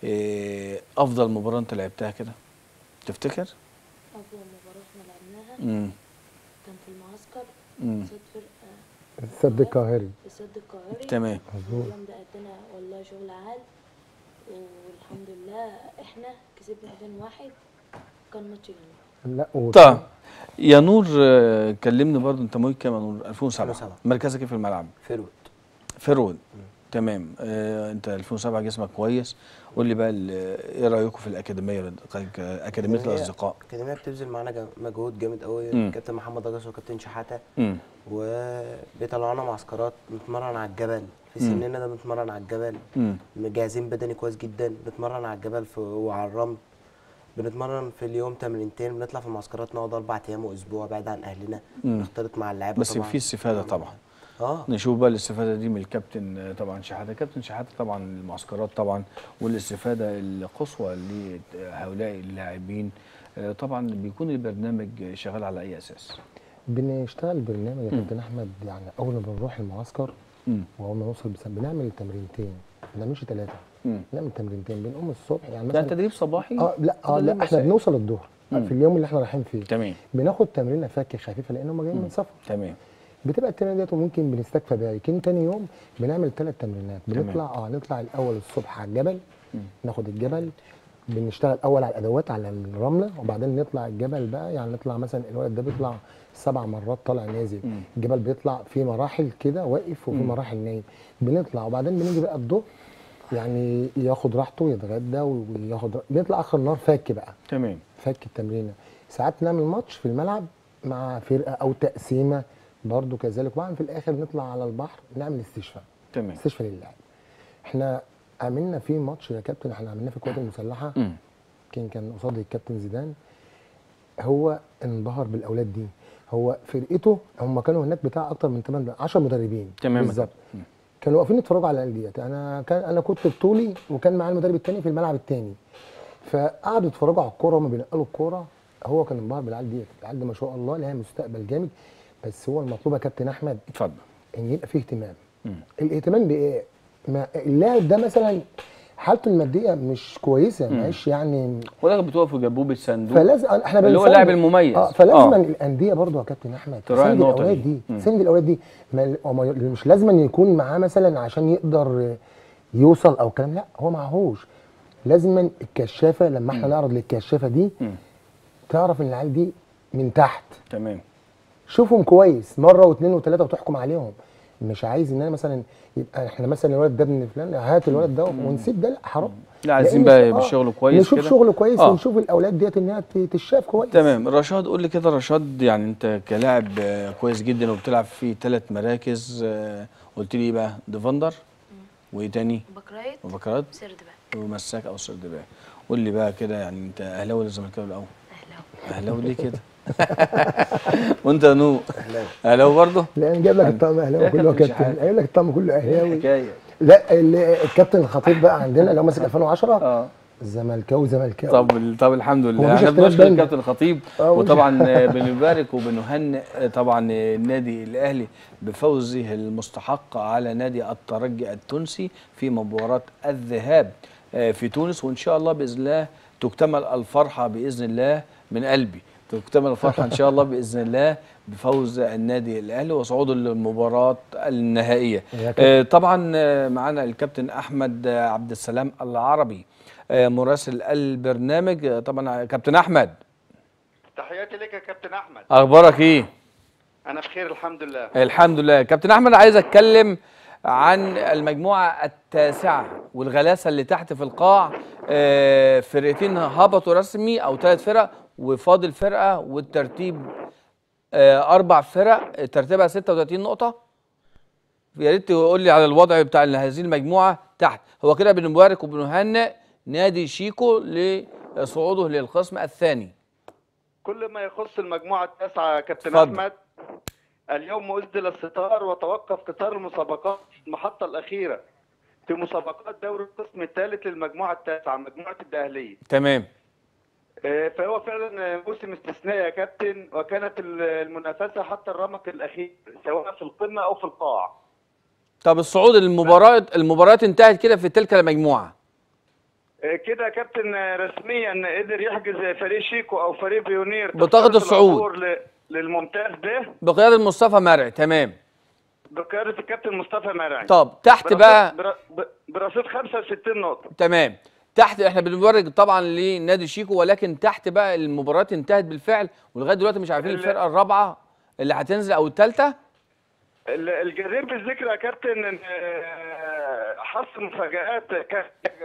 إيه افضل مباراه انت لعبتها كده تفتكر افضل مباراه احنا لعبناها امم كان في المعسكر امم قصاد فرقه السد القاهري في السد القاهري تمام مظبوط. اليوم ده ادينا والله شغل عال والحمد لله احنا كسبنا 2-1 كان ماتش جميل لا و- طيب يا نور آه، كلمني برضو انت مواليد كام يا نور 2007 2007. مركزك ايه في الملعب فرود فرود تمام آه انت 2007 جسمك كويس قول لي بقى ال- ايه رايكم في الاكاديميه اكاديميه هي الاصدقاء الأكاديمية بتبذل معانا جا- مجهود جامد قوي مم. كابتن محمد أجاس وكابتن شحاتة امم وبيطلعونا معسكرات بنتمرن على الجبل في مم. سننا ده بنتمرن على الجبل امم مجهزين بدني كويس جدا بنتمرن على الجبل في وعلى الرمل بنتمرن في اليوم تمرينتين بنطلع في المعسكرات نقعد اربع ايام واسبوع بعيد عن اهلنا مم. نختلط مع اللعيبه بس طبعا في استفاده طبعا اه نشوف بقى الاستفاده دي من الكابتن آه، طبعا شحاته كابتن شحاته طبعا المعسكرات طبعا والاستفاده القصوى لهؤلاء اللاعبين آه، طبعا بيكون البرنامج شغال على اي اساس بنشتغل برنامج يا مم. كابتن احمد يعني اول ما بنروح المعسكر امم واول ما نوصل بس بنعمل تمرينتين ما بنعملش ثلاثه امم بنعمل تمرينتين بنقوم الصبح يعني ده مثلا تدريب صباحي اه لا اه تدريب لا احنا مسائي. بنوصل الظهر مم. في اليوم اللي احنا رايحين فيه تمام بناخد تمرينه فك خفيفه لانهم جايين مم. من سفر تمام بتبقى التمرين ديت وممكن بنستكفى بيها يمكن تاني يوم بنعمل ثلاث تمرينات تمام. بنطلع اه نطلع الاول الصبح على الجبل مم. ناخد الجبل بنشتغل اول على الادوات على الرمله وبعدين نطلع الجبل بقى يعني نطلع مثلا الولد ده بيطلع سبع مرات طالع نازل مم. الجبل بيطلع في مراحل كده واقف وفي مم. مراحل نايم بنطلع وبعدين بنيجي بقى الظهر يعني ياخد راحته يتغدى وياخد بنطلع اخر النهار فك بقى تمام فك التمرينه ساعات نعمل ماتش في الملعب مع فرقه او تقسيمه برضو كذلك وبعدين في الاخر نطلع على البحر نعمل استشفاء تمام استشفاء للاعب احنا عملنا فيه ماتش يا كابتن احنا عملناه في القوات المسلحه مم. كان كان قصاد الكابتن زيدان هو انبهر بالاولاد دي هو فرقته هم كانوا هناك بتاع اكتر من 8 10 مدربين تمام يا بالظبط كابتن. كانوا واقفين يتفرجوا على العيال ديت انا كان انا كنت بطولي وكان معايا المدرب الثاني في الملعب الثاني فقعدوا يتفرجوا على الكوره وهم بينقلوا الكوره هو كان انبهر بالعيال ديت العيال دي ما شاء الله لها مستقبل جامد بس هو المطلوب يا كابتن احمد اتفضل ان يبقى فيه اهتمام مم. الاهتمام بايه؟ ما اللاعب ده مثلا حالته الماديه مش كويسه مم. معلش يعني ولكن بتقف في جنبوب الصندوق فلازم احنا اللي هو بنساند- اللاعب المميز اه فلازم آه. الانديه برضه يا كابتن احمد تراعي تساند النقطة الاولاد دي. دي مم. تساند الاولاد دي ما هو ما- مش لازم يكون معاه مثلا عشان يقدر يوصل او كلام لا هو معهوش لازم الكشافه لما احنا نعرض للكشافه دي مم. تعرف ان العيال دي من تحت تمام شوفهم كويس مره واثنين وثلاثه وتحكم عليهم مش عايز ان انا مثلا يبقى احنا مثلا الولد ده ابن فلان هات الولد ده ونسيب ده لا حرام لا عايزين لأن بقى آه، يبقى شغله كويس نشوف كده. شغله كويس آه. ونشوف الاولاد ديت انها ت- تتشاف كويس تمام رشاد قول لي كده رشاد يعني انت كلاعب آه، كويس جدا وبتلعب في ثلاث مراكز آه، قلت لي ايه بقى ديفندر وايه تاني بكرايت وبكرات سرد بقى ومساك او سرد باك قول لي بقى كده يعني انت اهلاوي ولا زملكاوي الاول اهلاوي اهلاوي ليه كده وانت يا نور اهلاوي برضه لا انا جايب لك الطقم اهلاوي كله مش كابتن عارف. جايب لك الطقم كله اهلاوي حكايه لا ال- الكابتن الخطيب بقى عندنا اللي هو ماسك 2010 اه زملكاوي زملكاوي طب طب الحمد لله ومفيش احنا اختلاف بنشكر بيننا. الكابتن الخطيب آه، مفيش- وطبعا آه، بنبارك وبنهنئ آه، طبعا آه، النادي الاهلي بفوزه المستحق على نادي الترجي التونسي في مباراه الذهاب آه، في تونس وان شاء الله باذن الله تكتمل الفرحه باذن الله من قلبي تكتمل الفرحه ان شاء الله باذن الله بفوز النادي الاهلي وصعوده للمباراه النهائيه يا كابتن. آه، طبعا آه، معانا الكابتن احمد آه، عبد السلام العربي آه، مراسل البرنامج آه، طبعا كابتن احمد تحياتي لك يا كابتن احمد اخبارك ايه انا بخير الحمد لله الحمد لله كابتن احمد عايز اتكلم عن المجموعه التاسعه والغلاسه اللي تحت في القاع آه، فرقتين هبطوا رسمي او ثلاث فرق وفاضل فرقه والترتيب آه، اربع فرق ترتيبها 36 نقطه يا ريت تقول لي على الوضع بتاع هذه المجموعه تحت هو كده بنبارك وبنهنئ نادي شيكو لصعوده للقسم الثاني كل ما يخص المجموعه التاسعه يا كابتن اتفضل. احمد اليوم أسدل الستار وتوقف قطار المسابقات في المحطة الأخيرة في مسابقات دوري القسم الثالث للمجموعة التاسعة مجموعة الدقهلية تمام آه، فهو فعلا موسم استثنائي يا كابتن وكانت المنافسة حتى الرمق الأخير سواء في القمة أو في القاع طب الصعود المباراة المباراة انتهت كده في تلك المجموعة آه، كده يا كابتن آه، رسميا قدر يحجز فريق شيكو أو فريق بيونير بطاقة تذكرة الصعود. العبور ل- للممتاز به بقيادة مصطفى مرعي تمام بقيادة الكابتن مصطفى مرعي طب تحت برصيد- بقى بر- ب- برصيد 65 نقطة تمام تحت احنا بنبرج طبعا لنادي شيكو ولكن تحت بقى المباراة انتهت بالفعل ولغاية دلوقتي مش عارفين ال- الفرقة الرابعة اللي هتنزل او الثالثة ال- الجدير بالذكر يا كابتن إن، آه، حصل مفاجآت كان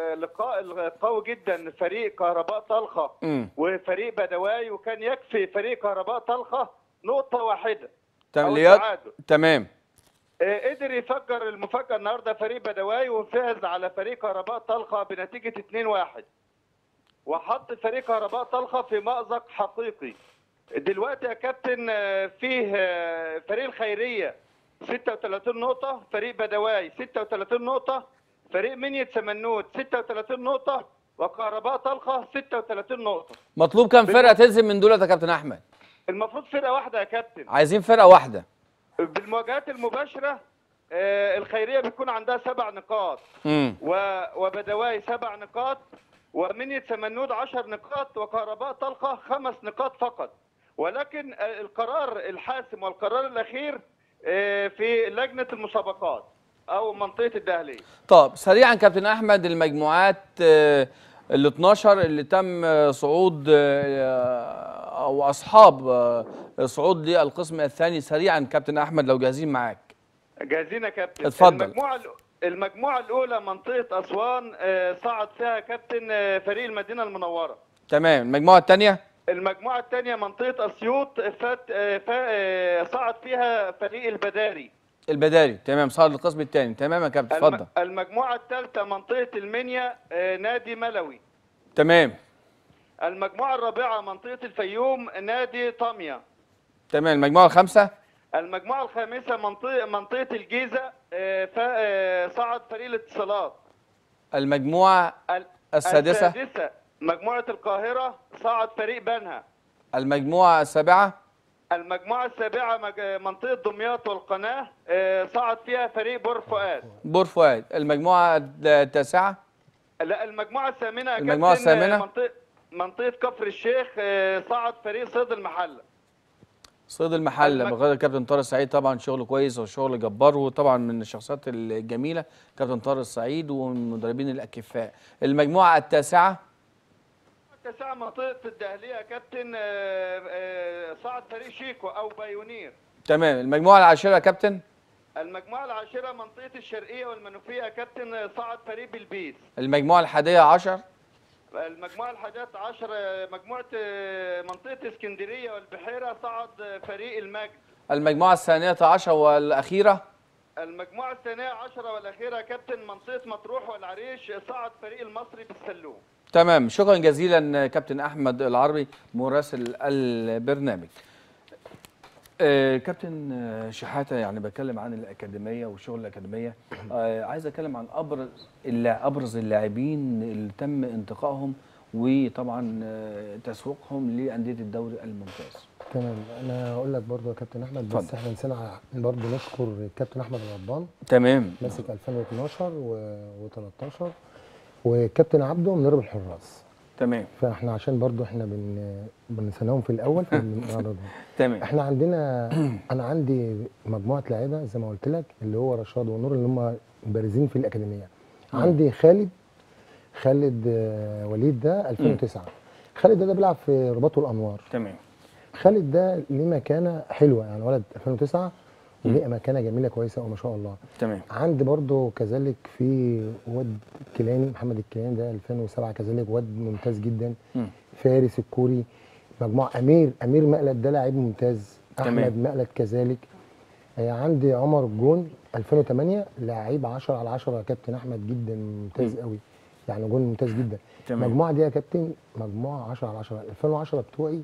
لقاء قوي جدا فريق كهرباء طلخة امم وفريق بدواي وكان يكفي فريق كهرباء طلخة نقطة واحدة تمام أو لياد- التعادل. تمام آه، قدر يفجر المفاجأة النهارده فريق بدواي وفاز على فريق كهرباء طلخة بنتيجة 2-1 وحط فريق كهرباء طلخة في مأزق حقيقي دلوقتي يا كابتن آه، فيه آه، فريق الخيرية 36 نقطة فريق بدواي 36 نقطة فريق منية سمنود 36 نقطة وكهرباء طلخة 36 نقطة مطلوب كام فرقة تنزل من دولت يا كابتن احمد المفروض فرقة واحدة يا كابتن عايزين فرقة واحدة بالمواجهات المباشرة آه، الخيرية بيكون عندها سبع نقاط امم و- وبدواي سبع نقاط ومنية سمنود عشر نقاط وكهرباء طلقة خمس نقاط فقط ولكن آه، القرار الحاسم والقرار الأخير آه، في لجنة المسابقات أو منطقة الدهلية طب سريعا كابتن احمد المجموعات آه، ال 12 اللي تم آه، صعود آه، او اصحاب آه، صعود للقسم الثاني سريعا كابتن احمد لو جاهزين معاك جاهزين يا كابتن اتفضل. المجموعه الأ- المجموعه الاولى منطقه اسوان آه، صعد فيها كابتن آه، فريق المدينه المنوره تمام المجموعه الثانيه المجموعه الثانيه منطقه اسيوط فات آه، فا- آه، صعد فيها فريق البداري البداري تمام صعد القسم الثاني تمام يا كابتن الم- اتفضل المجموعه الثالثه منطقه المنيا آه، نادي ملوي تمام المجموعه الرابعه منطقه الفيوم نادي طاميه تمام المجموعه الخامسه المجموعه الخامسه منطقه منطقه الجيزه آه، فا- آه، صعد فريق الاتصالات المجموعه ال- السادسة. السادسة مجموعة القاهرة صعد فريق بنها المجموعه السابعه المجموعة السابعة مج- منطقة دمياط والقناة آه، صعد فيها فريق بور فؤاد بور فؤاد المجموعه التاسعه لا المجموعة الثامنة يا المجموعة كابتن، آه، الثامنة؟ منطقة منطقة كفر الشيخ آه، صعد فريق صيد المحلة صيد المحله المج- بقياده الكابتن طارق السعيد طبعا شغل كويس وشغل جبار وطبعا من الشخصيات الجميله كابتن طارق السعيد ومن المدربين الاكفاء المجموعه التاسعه التاسعة منطقة الدهلية يا كابتن آه، آه، صعد فريق شيكو أو بايونير تمام المجموعه العاشره يا كابتن المجموعة العاشرة منطقة الشرقية والمنوفية يا كابتن آه، صعد فريق بلبيس المجموعه الحادية عشر المجموعة الحادية عشر آه، مجموعة آه، منطقة اسكندرية والبحيرة صعد آه، فريق المجد المجموعه الثانيه عشر والاخيره المجموعة الثانية عشرة والأخيرة يا كابتن منطقة مطروح والعريش صعد فريق المصري بالسلوم تمام شكرا جزيلا كابتن احمد العربي مراسل البرنامج آه، كابتن آه، شحاته يعني بتكلم عن الاكاديميه وشغل الاكاديميه آه، عايز اتكلم عن ابرز اللا- ابرز اللاعبين اللي تم انتقائهم وطبعا آه، تسويقهم لانديه الدوري الممتاز تمام انا هقول لك برضه يا كابتن احمد بس اتفضل. احنا نسينا برضه نشكر الكابتن احمد الربان تمام ماسك 2012 و13 والكابتن عبده مدرب الحراس تمام فاحنا عشان برضه احنا بن بنسناهم في الاول فبنعرضهم تمام احنا عندنا انا عندي مجموعه لعيبه زي ما قلت لك اللي هو رشاد ونور اللي هم بارزين في الاكاديميه مم. عندي خالد خالد آه، وليد ده 2009 خالد ده, ده بيلعب في رباط الانوار تمام خالد ده ليه مكانه حلوه يعني ولد 2009 وليه مكانه جميله كويسه وما شاء الله تمام عندي برضو كذلك في واد كيلاني محمد الكيلاني ده 2007 كذلك واد ممتاز جدا مم. فارس الكوري مجموعه امير امير مقلد ده لاعب ممتاز تمام. احمد مقلد كذلك آه، عندي عمر جون 2008 لعيب 10 على 10 يا كابتن احمد جدا ممتاز قوي يعني جون ممتاز جدا تمام. المجموعه دي يا كابتن مجموعه 10 على 10 2010 بتوعي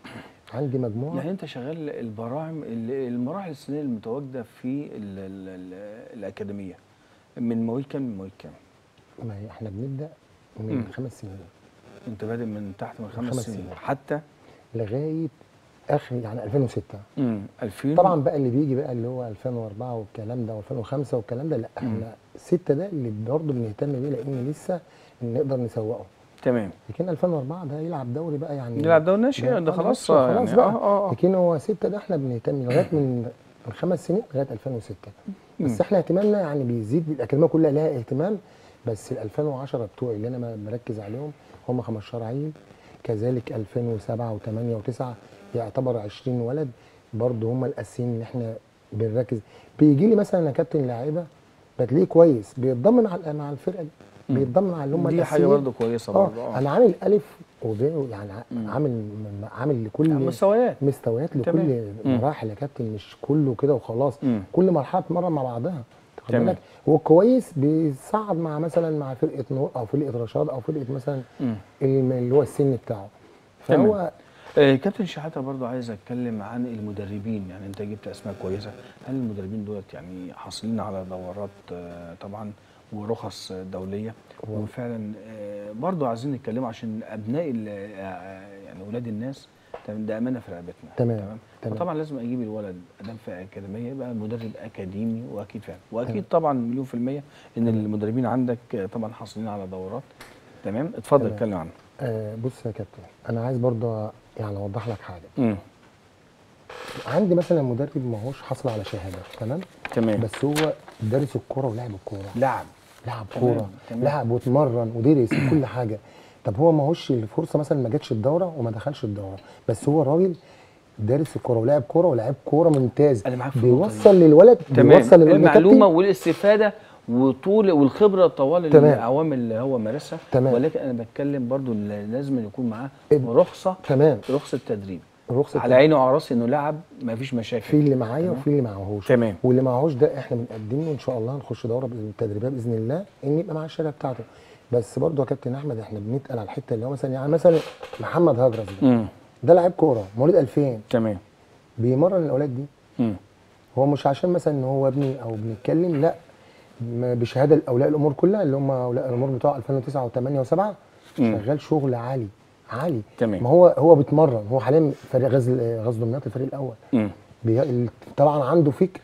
عندي مجموعه يعني انت شغال البراعم ال- المراحل السنيه المتواجده في ال ال ال الاكاديميه من مواليد كام من مواليد كام؟ ما هي احنا بنبدا من مم. خمس سنين انت بادئ من تحت من خمس, خمس سنين. سنين. حتى لغايه اخر يعني 2006 امم 2000 طبعا بقى اللي بيجي بقى اللي هو 2004 والكلام ده و2005 والكلام ده لا احنا ستة ده اللي برضه بنهتم بيه لان لسه نقدر نسوقه تمام لكن 2004 ده يلعب دوري بقى يعني يلعب دوري ناشئ، ده آه، خلاص، ناشئ، آه، خلاص يعني بقى آه، آه. لكن هو ستة ده احنا بنهتم لغايه من من خمس سنين لغايه 2006 مم. بس احنا اهتمامنا يعني بيزيد الاكاديميه كلها لها اهتمام بس ال 2010 بتوعي اللي انا مركز عليهم هم 15 عيل كذلك 2007 و8 و9 يعتبر 20 ولد برضه هم الاساسيين اللي احنا بنركز بيجي لي مثلا يا كابتن لعيبه بتلاقيه كويس بيتضمن على مع الفرقه دي مم. بيتضمن على اللي هم دي حاجه الأساسيين. برضه كويسه اه برضه اه انا عامل الف وب يعني ع- مم. عامل عامل لكل مستويات مستويات لكل تمام. مم. مراحل يا كابتن مش كله كده وخلاص مم. كل مرحله تمرن مع بعضها خد تمام. بالك هو كويس بيصعد مع مثلا مع فرقه نور او فرقه رشاد او فرقه مثلا مم. الم- اللي هو السن بتاعه تمام. فهو آه كابتن شحاته برضه عايز اتكلم عن المدربين يعني انت جبت اسماء كويسه هل المدربين دولت يعني حاصلين على دورات آه طبعا ورخص دوليه هو- وفعلا آه برضه عايزين نتكلم عشان ابناء ال- آه يعني اولاد الناس تمام ده امانه في رقبتنا تمام. تمام. فطبعا لازم اجيب الولد ادام في اكاديميه يبقى مدرب اكاديمي واكيد فعلا واكيد طبعا مليون في الميه ان المدربين عندك آه، طبعا حاصلين على دورات تمام اتفضل تمام. اتكلم عنه آه بص يا كابتن انا عايز برضه يعني اوضح لك حاجه امم عندي مثلا مدرب ما هوش حاصل على شهاده تمام تمام بس هو دارس الكوره ولعب الكوره لعب لعب تمام، كوره تمام. لعب واتمرن ودرس كل حاجه طب هو ما هوش الفرصه مثلا ما جاتش الدوره وما دخلش الدوره بس هو راجل دارس الكوره ولاعب كوره ولاعب كوره ممتاز انا معاك في النقطة دي. بيوصل للولد تمام بيوصل للولد يا المعلومه كابتن. والاستفاده وطول والخبره طوال تمام. الاعوام اللي هو مارسها تمام. ولكن انا بتكلم برضو اللي لازم يكون معاه رخصه تمام رخصه تدريب رخصه على عيني وعلى راسي انه لعب ما فيش مشاكل في اللي معايا تمام. وفي اللي معهوش تمام. واللي معهوش ده احنا بنقدم له ان شاء الله هنخش دوره تدريبيه باذن الله ان يبقى معاه الشهاده بتاعته بس برضه يا كابتن احمد احنا بنتقل على الحته اللي هو مثلا يعني مثلا محمد هجرس ده امم ده لعيب كوره مواليد 2000 تمام بيمرن الاولاد دي امم هو مش عشان مثلا ان هو ابني او بنتكلم لا ما بشهاده لاولياء الامور كلها اللي هم اولياء الامور بتوع 2009 و8 و7 مم. شغال شغل عالي عالي تمام. ما هو هو بيتمرن هو حاليا فريق غزل غزل دمياط الفريق الاول امم بي... ال- طبعا عنده فكر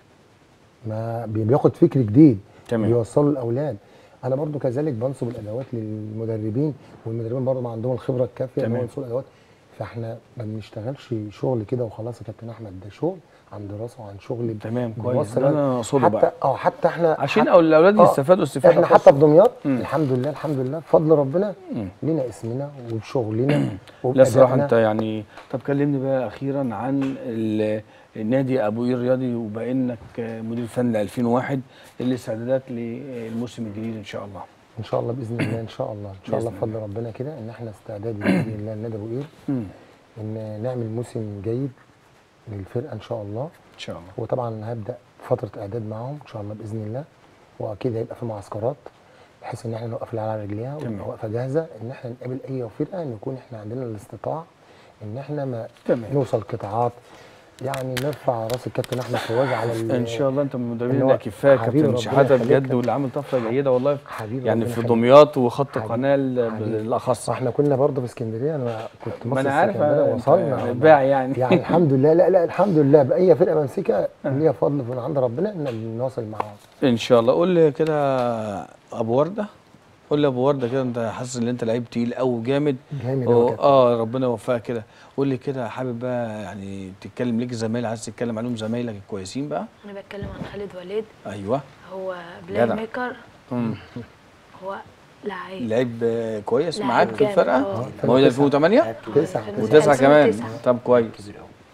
ما بي- بياخد فكر جديد تمام. بيوصله للاولاد انا برضو كذلك بنصب الادوات للمدربين والمدربين برضو ما عندهم الخبره الكافيه ان هو تمام. يوصلوا الادوات فاحنا ما بنشتغلش شغل كده وخلاص يا كابتن احمد ده شغل عن دراسه وعن شغل تمام كويس بنوصل ده انا اقصده حتى بقى اه حتى احنا عشان حتى- أو الاولاد آه، يستفادوا استفاده احنا خاصة. حتى في دمياط مم. الحمد لله الحمد لله بفضل ربنا مم. لينا اسمنا وبشغلنا لا صراحه وبأدائنا. انت يعني طب كلمني بقى اخيرا عن ال- النادي ابو قير الرياضي وبما انك مدير فني 2001 الاستعدادات للموسم الجديد ان شاء الله ان شاء الله باذن الله ان شاء الله ان شاء الله بإذن بفضل ربنا كده ان احنا استعداد باذن الله لنادي ابو قير مم. ان نعمل موسم جيد للفرقه ان شاء الله ان شاء الله وطبعا هبدا فتره اعداد معاهم ان شاء الله باذن الله واكيد هيبقى في معسكرات بحيث ان احنا نوقف العيال على رجليها تمام. ونبقى واقفه جاهزه ان احنا نقابل اي فرقه نكون احنا عندنا الاستطاعه ان احنا ما تمام. نوصل قطاعات يعني نرفع راس الكابتن احمد فواز على ال- ان شاء الله انت من إن المدربين هو الاكفاء حبيبي كابتن ربنا شحاته يخليك بجد يا واللي عامل طفره جيده والله حبيبي يعني ربنا في يخليك. دمياط وخط حبيبي. القناه ال- حبيبي. بالاخص احنا كنا برضه في اسكندريه انا كنت ما مصر أنا عارف، اسكندريه أنت وصلنا باع يعني. يعني الحمد لله لا لا الحمد لله باي فرقه بمسكها ليها فضل من عند ربنا ان نوصل معاهم ان شاء الله قول لي كده ابو ورده قول لي ابو ورده كده انت حاسس ان انت لعيب تقيل قوي جامد جامد و- أوي كابتن. اه ربنا يوفقك كده قول لي كده حابب بقى يعني تتكلم ليك زمايل عايز تتكلم عليهم زمايلك الكويسين بقى انا بتكلم عن خالد وليد ايوه هو بلاي جدع. ميكر مم. هو لعيب لعيب آه، كويس لعيب معاك في جامد، الفرقه آه. مواليد 2008 تسعة وتسعة كمان 2009. طب كويس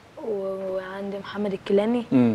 و- وعندي محمد الكيلاني امم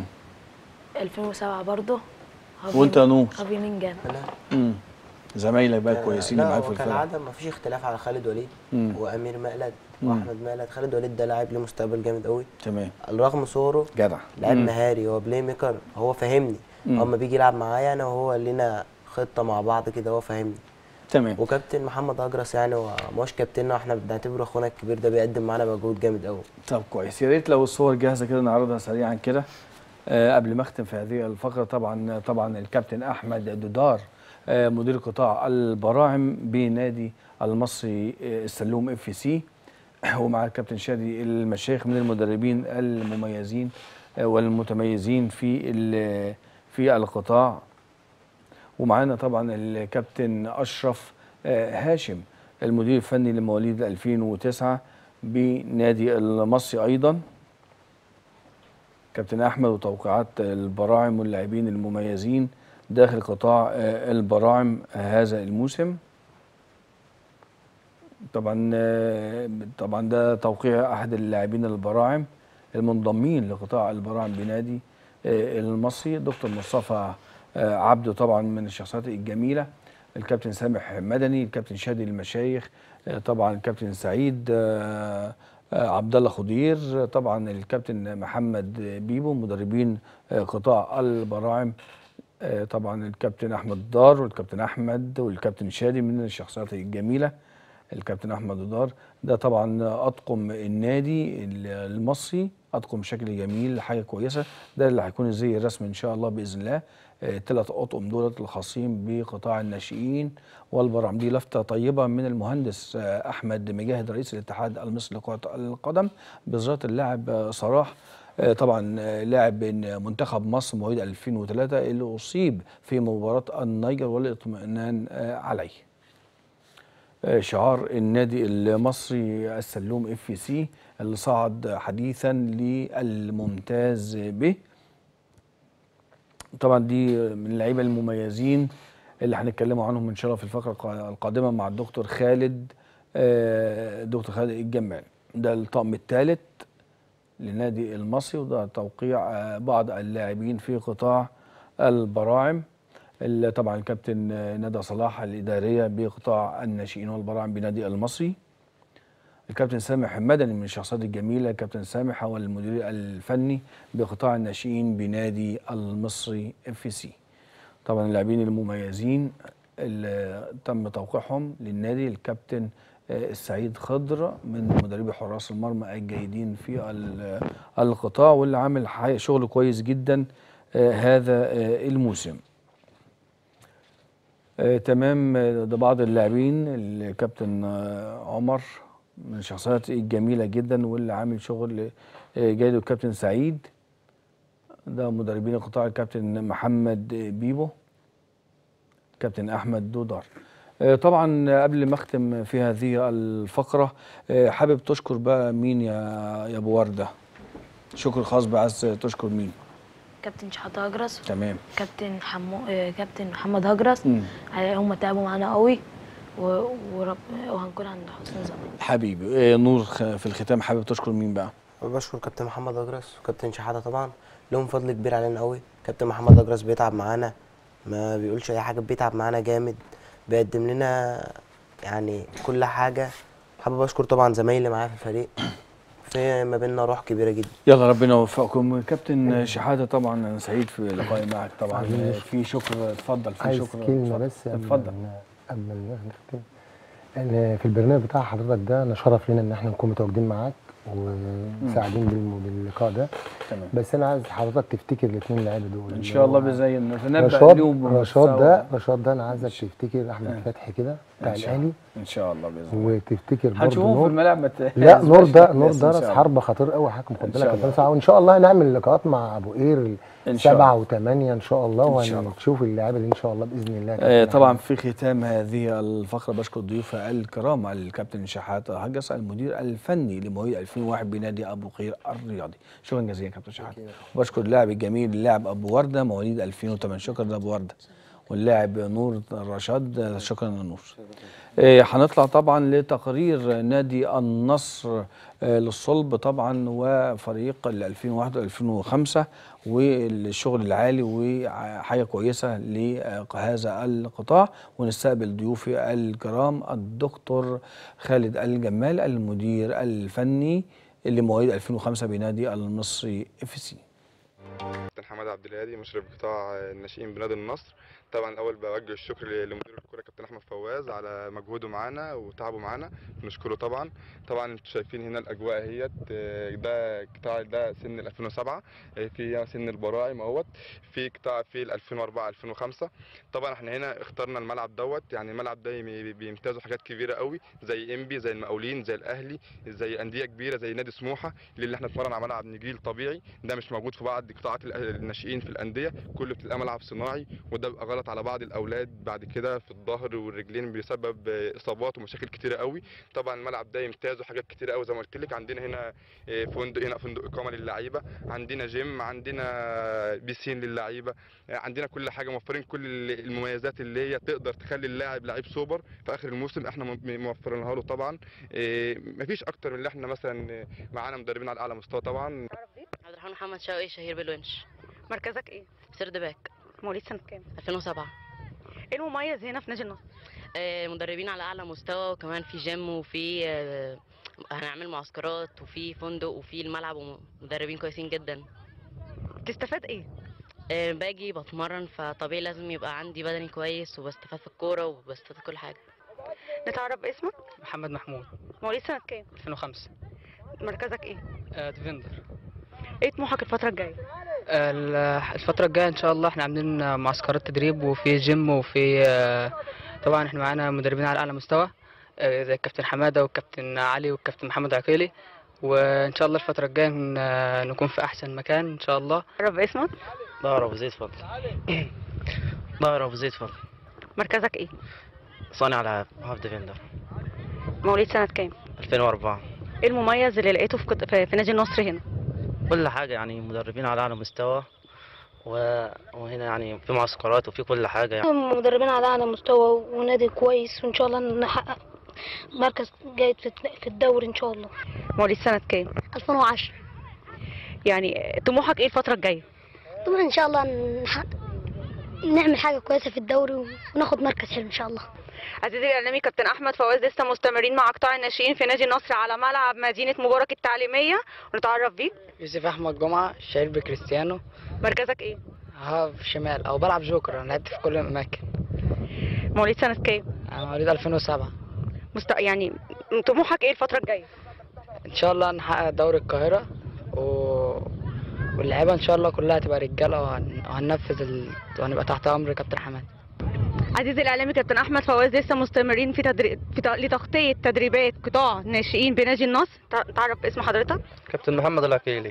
2007 برضه وأنت يا نور؟ هافي مينجان امم زمايلك بقى كويسين اللي لا معاك في هو الفرقه كالعادة مفيش اختلاف على خالد وليد مم. وامير مقلد مم. واحمد مقلد خالد وليد ده لاعب له مستقبل جامد قوي تمام رغم صغره جدع لاعب مم. مهاري هو بلاي ميكر هو فاهمني مم. اما بيجي يلعب معايا انا وهو لينا خطه مع بعض كده هو فاهمني تمام وكابتن محمد اجرس يعني هو مش كابتننا واحنا بنعتبره اخونا الكبير ده بيقدم معانا مجهود جامد قوي طب كويس يا ريت لو الصور جاهزه كده نعرضها سريعا كده آه قبل ما اختم في هذه الفقره طبعا طبعا الكابتن احمد دودار آه مدير قطاع البراعم بنادي المصري آه السلوم اف سي ومع الكابتن شادي المشايخ من المدربين المميزين آه والمتميزين في ال- في القطاع ومعانا طبعا الكابتن اشرف آه، هاشم المدير الفني لمواليد 2009 بنادي المصري ايضا كابتن احمد وتوقيعات البراعم واللاعبين المميزين داخل قطاع آه، البراعم هذا الموسم طبعا آه، طبعا ده توقيع احد اللاعبين البراعم المنضمين لقطاع البراعم بنادي آه، المصري دكتور مصطفى آه، عبده طبعا من الشخصيات الجميله الكابتن سامح مدني الكابتن شادي المشايخ آه، طبعا الكابتن سعيد آه، آه، عبد الله خضير طبعا الكابتن محمد بيبو مدربين آه، قطاع البراعم آه، طبعا الكابتن احمد دار والكابتن احمد والكابتن شادي من الشخصيات الجميله الكابتن احمد دار ده طبعا اطقم النادي المصري اطقم بشكل جميل حاجه كويسه ده اللي هيكون الزي الرسمي ان شاء الله باذن الله الثلاث اطقم دولت الخاصين بقطاع الناشئين والبراعم دي لفته طيبه من المهندس آه، احمد مجاهد رئيس الاتحاد المصري لكره القدم بزياره اللاعب آه، صلاح آه، طبعا آه، لاعب من منتخب مصر مواليد 2003 اللي اصيب في مباراه النيجر والاطمئنان آه، عليه آه، شعار النادي المصري السلوم اف سي اللي صعد حديثا للممتاز به طبعا دي من اللعيبه المميزين اللي هنتكلموا عنهم ان شاء الله في الفقره القا- القادمه مع الدكتور خالد آه، دكتور خالد الجمال ده الطقم الثالث للنادي المصري وده توقيع آه، بعض اللاعبين في قطاع البراعم اللي طبعا الكابتن آه، ندى صلاح الإدارية بقطاع الناشئين والبراعم بنادي المصري الكابتن سامح مدني من الشخصيات الجميلة الكابتن سامح هو المدير الفني بقطاع الناشئين بنادي المصري اف سي طبعا اللاعبين المميزين اللي تم توقيعهم للنادي الكابتن آه، السعيد خضر من مدربي حراس المرمى الجيدين في ال- القطاع واللي عامل حي- شغل كويس جدا آه، هذا آه، الموسم آه، تمام آه، ده بعض اللاعبين الكابتن آه، عمر من الشخصيات الجميلة جدا واللي عامل شغل آه، جيد والكابتن سعيد ده مدربين القطاع الكابتن محمد بيبو كابتن احمد دودار آه، طبعا قبل ما اختم في هذه الفقره آه، حابب تشكر بقى مين يا يا ابو ورده شكر خاص بقى عايز تشكر مين كابتن شحاتة هجرس تمام كابتن حمو آه، كابتن محمد هجرس مم. آه، هم تعبوا معانا قوي و... ورب... وهنكون عند حسن ظن حبيبي آه، نور خ- في الختام حابب تشكر مين بقى بشكر كابتن محمد اجرس وكابتن شحاته طبعا لهم فضل كبير علينا قوي كابتن محمد اجرس بيتعب معانا ما بيقولش اي حاجه بيتعب معانا جامد بيقدم لنا يعني كل حاجه حابب اشكر طبعا زمايلي معايا في الفريق في ما بيننا روح كبيره جدا يلا ربنا يوفقكم كابتن شحاته طبعا انا سعيد في لقائي معك طبعا عايزين آه، نشكر. في شكر اتفضل في عايز شكر كلمة اتفضل. بس قبل اتفضل ما- قبل ما نختم ان في البرنامج بتاع حضرتك ده انا شرف لينا ان احنا نكون متواجدين معاك ومساعدين بالم- باللقاء ده تمام بس انا عايز حضرتك تفتكر الاثنين لعيبه دول ان اللي شاء الله هو بزين نتنبأ رشاد اليوم رشاد ده رشاد ده انا عايزك تفتكر احمد آه. فتحي كده بتاع إن شاء الاهلي ان شاء الله باذن الله وتفتكر برضه هنشوفهم في نور الملعب ما ت- لا نور ده تسبقش نور الناس ده إن شاء راس الله. حربه خطير قوي حكم إن خد شاء بالك الله. ربنا يسعده. وان شاء الله هنعمل لقاءات مع ابو قير إن شاء سبعه الله. وثمانيه ان شاء الله إن شاء الله. وهنشوف اللعيبه دي ان شاء الله باذن الله آه، طبعا في ختام هذه الفقره بشكر ضيوف الكرام الكابتن شحاته هجس المدير الفني لمواليد 2001 بنادي ابو قير الرياضي شكرا جزيلا كابتن شحاته وبشكر اللاعب الجميل اللاعب ابو ورده مواليد 2008 شكرا لابو ورده واللاعب نور رشاد آه، شكرا لنور آه، هنطلع طبعا لتقرير نادي النصر آه، للصلب طبعا وفريق ال 2001 و 2005 والشغل العالي وحاجه كويسه لهذا القطاع ونستقبل ضيوفي الكرام الدكتور خالد الجمال المدير الفني اللي مواليد 2005 بنادي المصري اف سي كابتن حماد عبد الهادي مشرف قطاع الناشئين بنادي النصر طبعا الاول بوجه الشكر لمدير الكره كابتن احمد فواز على مجهوده معانا وتعبه معانا بنشكره طبعا طبعا انتوا شايفين هنا الاجواء اهيت آه، ده قطاع ده سن ال 2007 آه، في سن البراعم اهوت في قطاع في ال 2004 2005 طبعا احنا هنا اخترنا الملعب دوت يعني الملعب ده يم- بيمتازوا حاجات كبيره قوي زي انبي زي المقاولين زي الاهلي زي انديه كبيره زي نادي سموحه اللي احنا اتمرن على ملعب نجيل طبيعي ده مش موجود في بعض قطاعات الأ- الناشئين في الانديه كله بتبقى ملعب صناعي وده بيبقى غلط على بعض الاولاد بعد كده في الظهر والرجلين بيسبب آه، اصابات ومشاكل كتيره قوي طبعا الملعب ده يمتازه حاجات كتيره قوي زي ما قلت لك عندنا هنا آه، فندق هنا فندق اقامه للعيبه عندنا جيم عندنا بيسين للعيبه آه، عندنا كل حاجه موفرين كل ال- المميزات اللي هي تقدر تخلي اللاعب لعيب سوبر في اخر الموسم احنا م- موفرينها له طبعا آه، مفيش اكتر من اللي احنا مثلا آه، معانا مدربين على اعلى مستوى طبعا عبد الرحمن محمد شوقي شهير بالونش مركزك ايه؟ سرد باك مواليد سنه كام؟ 2007 ايه المميز هنا في نادي النصر؟ آه، مدربين على اعلى مستوى وكمان في جيم وفي آه، هنعمل معسكرات وفي فندق وفي الملعب ومدربين كويسين جدا تستفاد ايه؟ آه، باجي بتمرن فطبيعي لازم يبقى عندي بدني كويس وبستفاد في الكوره وبستفاد في كل حاجه نتعرف باسمك؟ محمد محمود مواليد سنه كام؟ 2005 مركزك ايه؟ آه، ديفندر ايه طموحك الفتره الجايه؟ ال- الفترة الجاية إن شاء الله إحنا عاملين معسكرات تدريب وفي جيم وفي آه، طبعا إحنا معانا مدربين على أعلى مستوى آه، زي الكابتن حمادة والكابتن علي والكابتن محمد عقيلي وإن شاء الله الفترة الجاية ن- نكون في أحسن مكان إن شاء الله عرف اسمك؟ ظهر ابو زيد فضل ظهر ابو زيد فضل مركزك ايه؟ صانع العاب هاف ديفندر مواليد سنه كام؟ 2004 ايه المميز اللي لقيته في كت- في في نادي النصر هنا؟ كل حاجه يعني مدربين على اعلى مستوى و... وهنا يعني في معسكرات وفي كل حاجه يعني مدربين على اعلى مستوى ونادي كويس وان شاء الله نحقق مركز جيد في في الدوري ان شاء الله مواليد سنه كام 2010 يعني طموحك ايه الفتره الجايه طبعا ان شاء الله نح... نعمل حاجه كويسه في الدوري وناخد مركز حلو ان شاء الله عزيزي الاعلامي كابتن احمد فواز لسه مستمرين مع قطاع الناشئين في نادي النصر على ملعب مدينه مبارك التعليميه ونتعرف بيك يوسف احمد جمعه شهير بكريستيانو مركزك ايه هاف شمال او بلعب جوكر انا لعبت في كل الاماكن مواليد سنه كام انا مواليد 2007 مست... يعني طموحك ايه الفتره الجايه ان شاء الله نحقق دوري القاهره و... واللعيبه ان شاء الله كلها تبقى رجاله وهن... وهننفذ ال... وهنبقى تحت امر كابتن حماد عزيزي الاعلامي كابتن احمد فواز لسه مستمرين في تدري... في ت... لتغطيه تدريبات قطاع ناشئين بنادي النصر تع- تعرف باسم حضرتك كابتن محمد العقيلي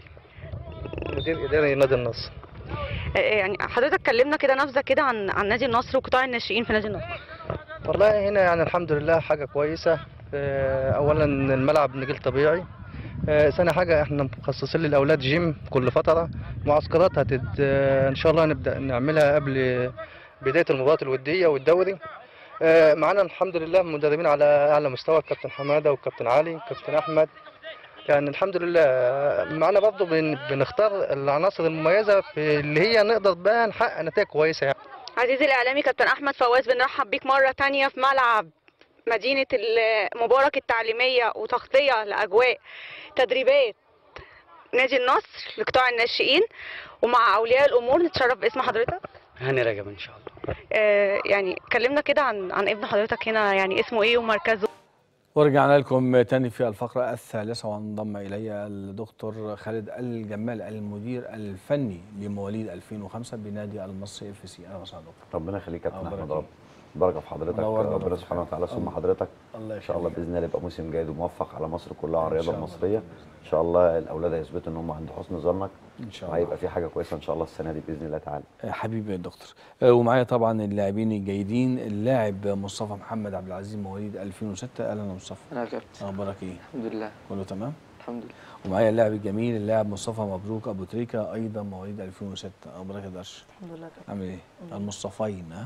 مدير اداري نادي النصر آه، يعني حضرتك كلمنا كده نبذه كده عن عن نادي النصر وقطاع الناشئين في نادي النصر والله هنا يعني الحمد لله حاجه كويسه آه، اولا الملعب نجيل طبيعي آه، ثاني حاجه احنا مخصصين للاولاد جيم كل فتره معسكرات هتت آه، ان شاء الله نبدا نعملها قبل بدايه المباراه الوديه والدوري آه، معانا الحمد لله مدربين على اعلى مستوى الكابتن حماده والكابتن علي والكابتن احمد يعني الحمد لله آه، معانا برضه بن- بنختار العناصر المميزه في اللي هي نقدر بقى نحقق نتائج كويسه يعني عزيزي الاعلامي كابتن احمد فواز بنرحب بيك مره تانية في ملعب مدينه مبارك التعليميه وتغطيه لاجواء تدريبات نادي النصر لقطاع الناشئين ومع اولياء الامور نتشرف باسم حضرتك هاني رجب ان شاء الله آه يعني كلمنا كده عن عن ابن حضرتك هنا يعني اسمه ايه ومركزه ورجعنا لكم تاني في الفقرة الثالثة وانضم إلي الدكتور خالد الجمال المدير الفني لمواليد 2005 بنادي المصري اف سي أهلا وسهلا دكتور ربنا يخليك يا كابتن الله احمد يبارك رب بركه في حضرتك منورنا ربنا دكتور. سبحانه وتعالى ثم الله- حضرتك الله ان شاء الله يخليك. باذن الله يبقى موسم جيد وموفق على مصر كلها وعلى إن الرياضه شاء الله. المصريه ان شاء الله الاولاد هيثبتوا ان هم عند حسن ظنك إن شاء الله. وهيبقى في حاجه كويسه ان شاء الله السنه دي باذن الله تعالى حبيبي يا دكتور آه، ومعايا طبعا اللاعبين الجيدين اللاعب مصطفى محمد عبد العزيز مواليد 2006 اهلا يا مصطفى انا يا كابتن اخبارك ايه الحمد لله كله تمام الحمد لله ومعايا اللاعب الجميل اللاعب مصطفى مبروك ابو تريكه ايضا مواليد 2006 اخبارك يا درش الحمد لله كابتن. عامل ايه المصطفين ها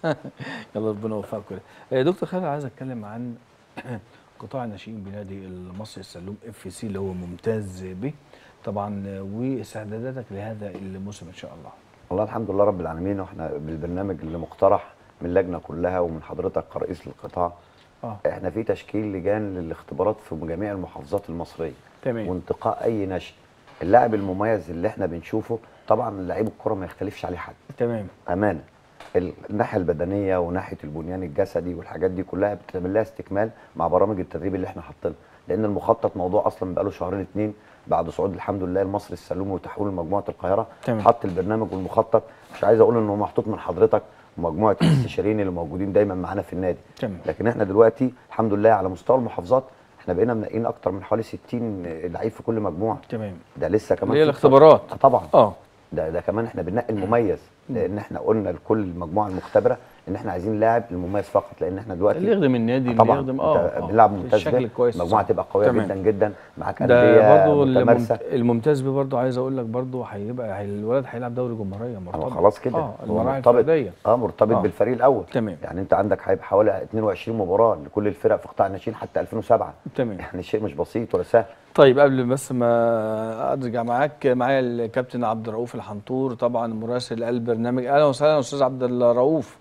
يلا ربنا يوفقكم آه، دكتور خالد عايز اتكلم عن قطاع الناشئين بنادي المصري السلوم اف سي اللي هو ممتاز به طبعا آه، واستعداداتك لهذا الموسم ان شاء الله والله الحمد لله رب العالمين واحنا بالبرنامج اللي مقترح من اللجنه كلها ومن حضرتك كرئيس للقطاع اه احنا في تشكيل لجان للاختبارات في جميع المحافظات المصريه تمام. وانتقاء اي ناشئ اللاعب المميز اللي احنا بنشوفه طبعا لعيب الكره ما يختلفش عليه حد تمام امانه ال- الناحيه البدنيه وناحيه البنيان الجسدي والحاجات دي كلها بتعمل لها استكمال مع برامج التدريب اللي احنا حاطينها لان المخطط موضوع اصلا بقاله شهرين اتنين بعد صعود الحمد لله المصري السلوم وتحويل مجموعه القاهره تمام. حط البرنامج والمخطط مش عايز اقول انه محطوط من حضرتك ومجموعه الاستشاريين اللي موجودين دايما معانا في النادي تمام لكن احنا دلوقتي الحمد لله على مستوى المحافظات احنا بقينا منقين اكتر من حوالي 60 لعيب في كل مجموعه تمام ده لسه كمان اللي هي في الاختبارات. آه طبعا اه ده ده كمان احنا بننقي المميز لان احنا قلنا لكل المجموعه المختبره ان احنا عايزين لاعب المميز فقط لان احنا دلوقتي اللي يخدم النادي اللي طبعا يخدم اه انت آه، بنلعب ممتاز بالشكل به الكويس مجموعه صح. تبقى قويه تمام. جدا جدا معاك ده انديه برضه متمارسه الممتاز بيه برضه عايز اقول لك برضه هيبقى هي- الولد هيلعب دوري جمهوريه هو مرتبط خلاص كده اه هو المراحل مرتبط الفرديه اه مرتبط آه. بالفريق الاول تمام يعني انت عندك هيبقى حوالي 22 مباراه لكل الفرق في قطاع الناشئين حتى 2007 تمام يعني شيء مش بسيط ولا سهل طيب قبل بس ما ارجع معاك معايا الكابتن عبد الرؤوف الحنطور طبعا مراسل البرنامج اهلا وسهلا استاذ عبد الرؤوف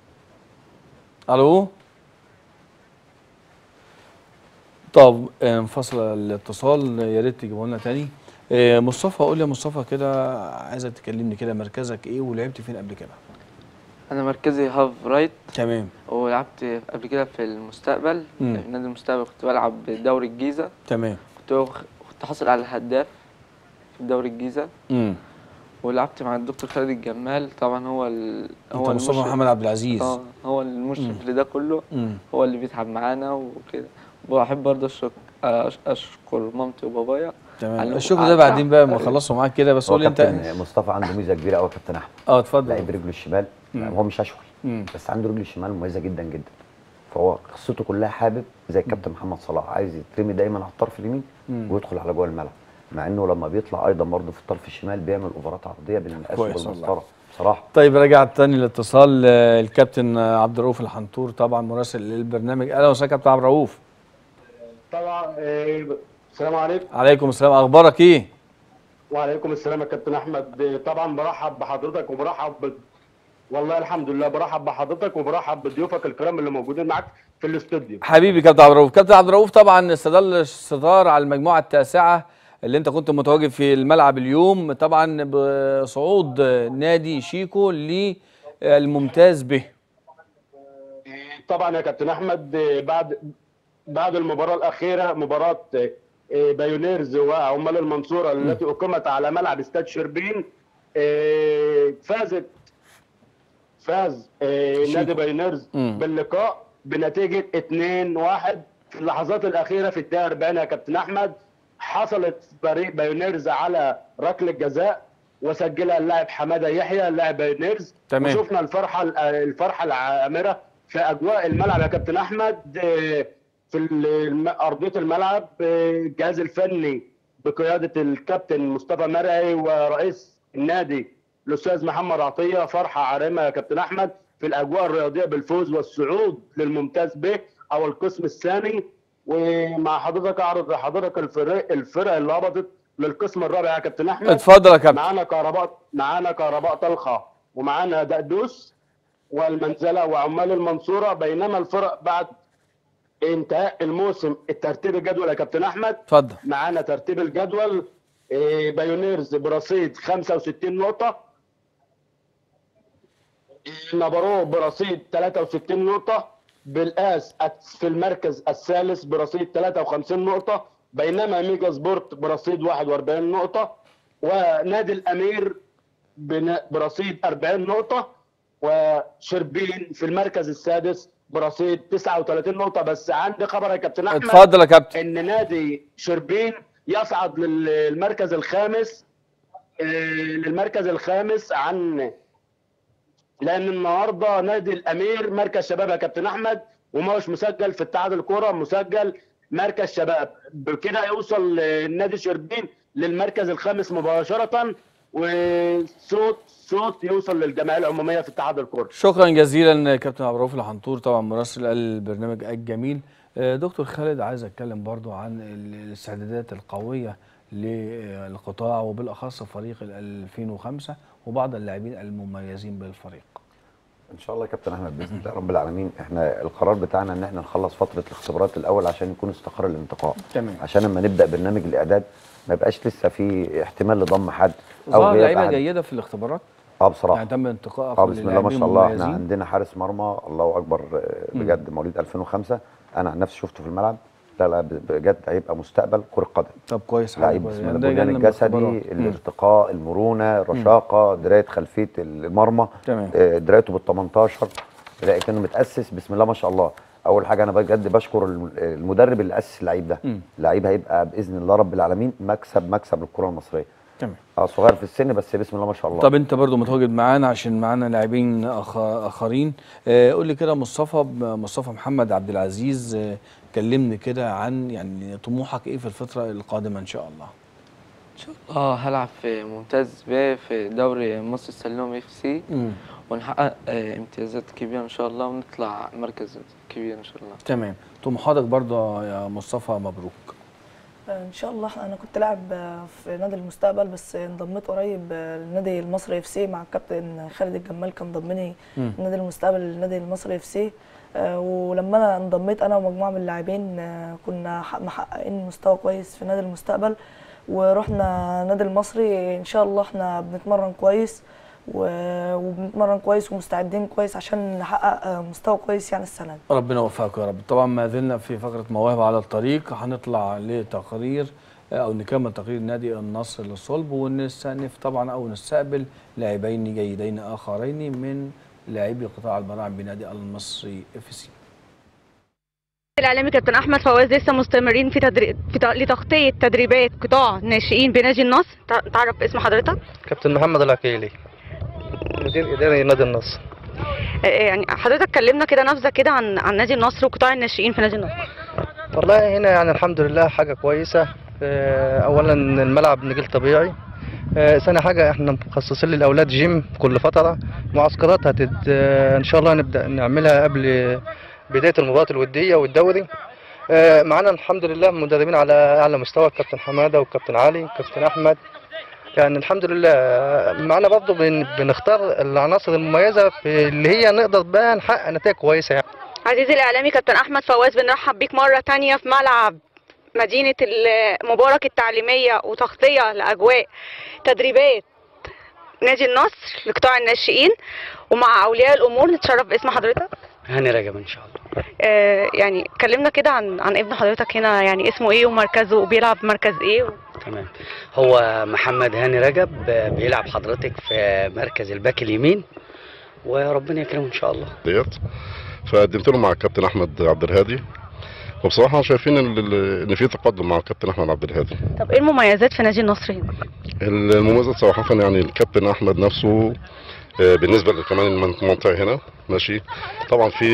الو طب آه، انفصل الاتصال يا ريت تجيبه لنا تاني آه، مصطفى قول لي يا مصطفى كده عايزك تكلمني كده مركزك ايه ولعبت فين قبل كده انا مركزي هاف رايت تمام ولعبت قبل كده في المستقبل مم. في نادي المستقبل كنت بلعب دوري الجيزه تمام كنت واخ- كنت حاصل على الهداف في دوري الجيزه امم ولعبت مع الدكتور خالد الجمال طبعا هو ال... هو انت مصطفى المشرف- محمد عبد العزيز اه هو المشرف مم. لده كله مم. هو اللي بيتعب معانا وكده وأحب برضه أشك... أش- أشكر مامتي وبابايا تمام علموا- الشغل ده بعدين بقى ما خلصوا معاك كده بس هو قول لي انت كابتن مصطفى عنده ميزه كبيره قوي يا كابتن احمد اه اتفضل لعيب رجله الشمال مم. هو مش اشول مم. بس عنده رجل الشمال مميزه جدا جدا فهو قصته كلها حابب زي الكابتن محمد صلاح عايز يترمي دايما على الطرف اليمين مم. ويدخل على جوه الملعب مع انه لما بيطلع ايضا برضه في الطرف الشمال بيعمل اوفرات عرضيه بالمقاس كويس وبالمسطره والله. بصراحه طيب رجعت تاني الاتصال آه، الكابتن آه، عبد الرؤوف الحنطور طبعا مراسل للبرنامج اهلا وسهلا كابتن عبد الرؤوف طبعا آه، السلام عليكم عليكم السلام اخبارك ايه وعليكم السلام يا كابتن احمد آه، طبعا برحب بحضرتك وبرحب ب... والله الحمد لله برحب بحضرتك وبرحب بضيوفك الكرام اللي موجودين معاك في الاستوديو حبيبي كابتن عبد الرؤوف كابتن عبد الرؤوف طبعا استدل الستار على المجموعه التاسعه اللي انت كنت متواجد في الملعب اليوم طبعا بصعود نادي شيكو للممتاز به طبعا يا كابتن احمد آه، بعد بعد المباراه الاخيره مباراه آه، آه، بايونيرز وعمال المنصوره التي اقيمت على ملعب استاد شربين آه، فازت فاز آه، شيكو. نادي بايونيرز مم. باللقاء بنتيجه 2-1 في اللحظات الاخيره في الدقيقه 40 يا كابتن احمد حصلت فريق بايونيرز على ركله جزاء وسجلها اللاعب حماده يحيى لاعب بايونيرز تمام. وشفنا الفرحه الفرحه العامره في اجواء الملعب يا كابتن احمد آه، في الم- ارضيه الملعب آه، الجهاز الفني بقياده الكابتن مصطفى مرعي ورئيس النادي الاستاذ محمد عطيه فرحه عارمه يا كابتن احمد في الاجواء الرياضيه بالفوز والصعود للممتاز به او القسم الثاني ومع حضرتك اعرض لحضرتك الفرق الفرق اللي هبطت للقسم الرابع يا كابتن احمد اتفضل يا كابتن. معانا كهرباء معانا كهرباء طلخه ومعانا دقدوس والمنزله وعمال المنصوره بينما الفرق بعد انتهاء الموسم الترتيب الجدول يا كابتن احمد اتفضل معانا ترتيب الجدول إيه، بايونيرز برصيد 65 نقطة إيه، نابارو برصيد 63 نقطة بالقاس أت- في المركز الثالث برصيد 53 نقطة بينما ميجا سبورت برصيد 41 نقطة ونادي الأمير بن- برصيد 40 نقطة وشربين في المركز السادس برصيد 39 نقطة بس عندي خبر يا كابتن أحمد اتفضل يا كابتن. ان نادي شربين يصعد للمركز الخامس آه، للمركز الخامس عن لان النهارده نادي الامير مركز شباب يا كابتن احمد وما هوش مسجل في اتحاد الكوره مسجل مركز شباب بكده يوصل آه، نادي شربين للمركز الخامس مباشره وصوت صوت يوصل للجمعيه العموميه في اتحاد الكوره شكرا جزيلا كابتن عبد الرؤوف الحنطور طبعا مراسل البرنامج الجميل آه، دكتور خالد عايز اتكلم برضو عن ال- الاستعدادات القويه للقطاع وبالاخص فريق ال 2005 وبعض اللاعبين المميزين بالفريق ان شاء الله يا كابتن احمد باذن الله رب العالمين احنا القرار بتاعنا ان احنا نخلص فتره الاختبارات الاول عشان يكون استقر الانتقاء تمام عشان لما نبدا برنامج الاعداد ما يبقاش لسه في احتمال لضم حد ظهر غياب لعيبه أحد. جيده في الاختبارات اه بصراحه يعني تم انتقاء اه بسم الله ما شاء الله احنا مميزين. عندنا حارس مرمى الله اكبر آه، بجد مواليد 2005 انا عن نفسي شفته في الملعب لا لا بجد هيبقى مستقبل كره قدم طب كويس حاجة لعيب كويسة. بسم يعني الله ده البنيان جالنا من الجسدي الاختبارات. مم. الارتقاء المرونه الرشاقه درايه خلفيه المرمى تمام. آه، درايته بال 18 تلاقي كانه متاسس بسم الله ما شاء الله اول حاجه انا بجد بشكر الم- المدرب اللي اسس اللعيب ده مم. اللعيب هيبقى باذن الله رب العالمين مكسب مكسب للكره المصريه تمام اه صغير في السن بس بسم الله ما شاء الله طب انت برضو متواجد معانا عشان معانا لاعبين أخ- اخرين آه، قول لي كده مصطفى مصطفى محمد عبد العزيز آه، كلمني كده عن يعني طموحك ايه في الفتره القادمه ان شاء الله اه هلعب في ممتاز ب في دوري مصر السلوم اف سي مم. ونحقق آه، امتيازات كبيرة ان شاء الله ونطلع مركز كبير ان شاء الله تمام طموحاتك برضو يا مصطفى مبروك ان شاء الله انا كنت لاعب في نادي المستقبل بس انضميت قريب للنادي المصري اف سي مع الكابتن خالد الجمال كان ضمني مم. نادي المستقبل للنادي المصري اف سي ولما انا انضميت انا ومجموعه من اللاعبين آه، كنا ح- محققين مستوى كويس في نادي المستقبل ورحنا نادي المصري ان شاء الله احنا بنتمرن كويس و- وبنتمرن كويس ومستعدين كويس عشان نحقق آه، مستوى كويس يعني السنه دي ربنا يوفقك يا رب طبعا ما زلنا في فقره مواهب على الطريق هنطلع لتقرير آه، او نكمل تقرير نادي النصر للصلب ونستأنف طبعا او نستقبل لاعبين جيدين اخرين من لاعبي قطاع الملاعب بنادي المصري اف سي الاعلامي كابتن احمد فواز لسه مستمرين في تدريب في ت- لتغطيه تدريبات قطاع ناشئين بنادي النصر تع- تعرف اسم حضرتك كابتن محمد العقيلي مدير اداري نادي النصر آه، يعني حضرتك كلمنا كده نبذه كده عن عن نادي النصر وقطاع الناشئين في نادي النصر والله هنا يعني الحمد لله حاجه كويسه آه، اولا الملعب نجيل طبيعي آه، ثاني حاجه احنا مخصصين للاولاد جيم كل فتره معسكرات هتت آه، ان شاء الله نبدا نعملها قبل بدايه المباراه الوديه والدوري آه، معانا الحمد لله مدربين على اعلى مستوى الكابتن حماده والكابتن علي والكابتن احمد يعني الحمد لله آه، معانا برضه بن- بنختار العناصر المميزه في- اللي هي نقدر بقى نحقق نتائج كويسه يعني عزيزي الإعلامي كابتن أحمد فواز بنرحب بيك مرة تانية في ملعب مدينة مبارك التعليمية وتغطية لأجواء تدريبات نادي النصر لقطاع الناشئين ومع أولياء الأمور نتشرف باسم حضرتك هاني رجب ان شاء الله آه يعني كلمنا كده عن عن ابن حضرتك هنا يعني اسمه ايه ومركزه وبيلعب مركز ايه تمام هو محمد هاني رجب آه، بيلعب حضرتك في مركز الباك اليمين وربنا يكرمه ان شاء الله ديت فقدمت له مع الكابتن احمد عبد الهادي وبصراحه شايفين ان ال- ان في تقدم مع الكابتن احمد عبد الهادي طب ايه المميزات في نادي النصر هنا المميزات صراحه يعني الكابتن احمد نفسه آه، بالنسبه كمان المنطقه هنا ماشي طبعا في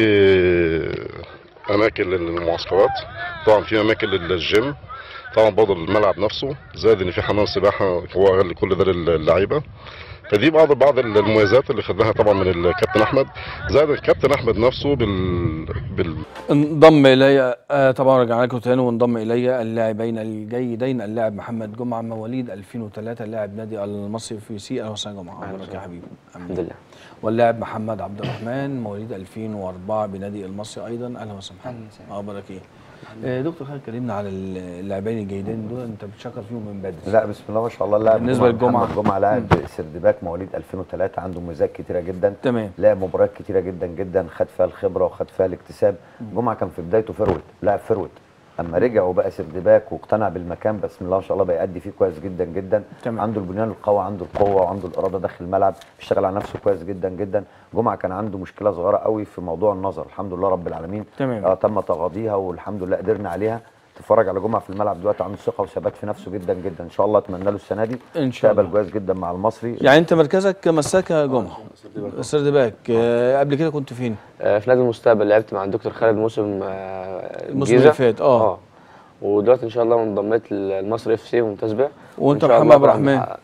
اماكن للمعسكرات طبعا في اماكن للجيم طبعا برضه الملعب نفسه زائد ان في حمام سباحه هو كل ده للعيبه فدي بعض بعض المميزات اللي خدناها طبعا من الكابتن احمد زائد الكابتن احمد نفسه بال, بال... انضم الي آه طبعا رجعنا لكم تاني وانضم الي اللاعبين الجيدين اللاعب محمد جمعه مواليد 2003 لاعب نادي المصري في سي اهلا وسهلا جمعه مبارك يا حبيبي الحمد لله واللاعب محمد عبد الرحمن مواليد 2004 بنادي المصري ايضا اهلا وسهلا محمد اخبارك ايه؟ آه، دكتور خالد كلمنا على اللاعبين الجيدين دول انت بتشكر فيهم من بدري لا بسم الله ما شاء الله لاعب بالنسبة للجمعة. محمد جمعه لاعب سردباك مواليد 2003 عنده مميزات كتيره جدا تمام لعب مباريات كتيره جدا جدا خد فيها الخبره وخد فيها الاكتساب جمعه كان في بدايته فروت لاعب فروت اما رجع وبقى سردباك واقتنع بالمكان بسم الله ما شاء الله بقى يأدي فيه كويس جدا جدا تمام. عنده البنيان القوي عنده القوه وعنده الاراده داخل الملعب بيشتغل على نفسه كويس جدا جدا جمعه كان عنده مشكله صغيره قوي في موضوع النظر الحمد لله رب العالمين تمام. آه تم تغاضيها والحمد لله قدرنا عليها تتفرج على جمعه في الملعب دلوقتي عنده ثقه وثبات في نفسه جدا جدا ان شاء الله اتمنى له السنه دي إن شاء يستقبل كويس جدا مع المصري يعني انت مركزك مساك يا جمعه سرد باك آه قبل كده كنت فين؟ آه، في نادي المستقبل لعبت مع الدكتور خالد موسم آه، الموسم الجيزة. اللي فات اه ودلوقتي ان شاء الله انضميت للمصري اف سي ممتاز به وانت وإن شاء محمد الله عبد طبعاً الرحمن هحقق-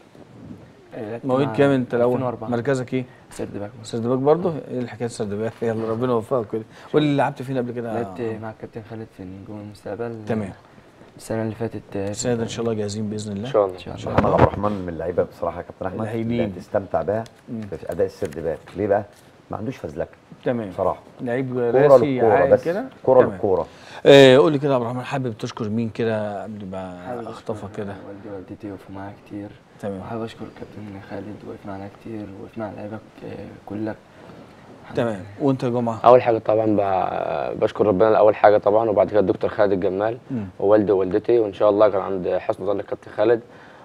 مواليد كام انت الاول 2004. مركزك ايه سرد باك سرد باك برضه ايه الحكايه سرد باك يلا ربنا يوفقك كده قول لي لعبت فين قبل كده لعبت مع الكابتن خالد في نجوم المستقبل تمام. السنة اللي فاتت السنه دي ان شاء الله جاهزين باذن الله ان شاء الله ان شاء محمد الله عبد الرحمن من اللعيبه بصراحه يا كابتن احمد الهايلين. اللي تستمتع بها مم. في اداء السردباك ليه بقى؟ ما عندوش فزلكه تمام بصراحه لعيب كوره راسي للكوره عاقل بس كده كوره تمام. للكوره آه قول لي كده يا عبد الرحمن حابب تشكر مين كده قبل ما حابب اخطفك أشكر كده والدي ووالدتي وقفوا معايا كتير تمام. وحابب أشكر الكابتن خالد وقف معانا كتير وقف مع اللعيبة ك- كلها تمام وانت يا جمعه اول حاجه طبعا ب- بشكر ربنا الاول حاجه طبعا وبعد كده الدكتور خالد الجمال مم. ووالدي ووالدتي وان شاء الله كان عند حسن ظن الكابتن خالد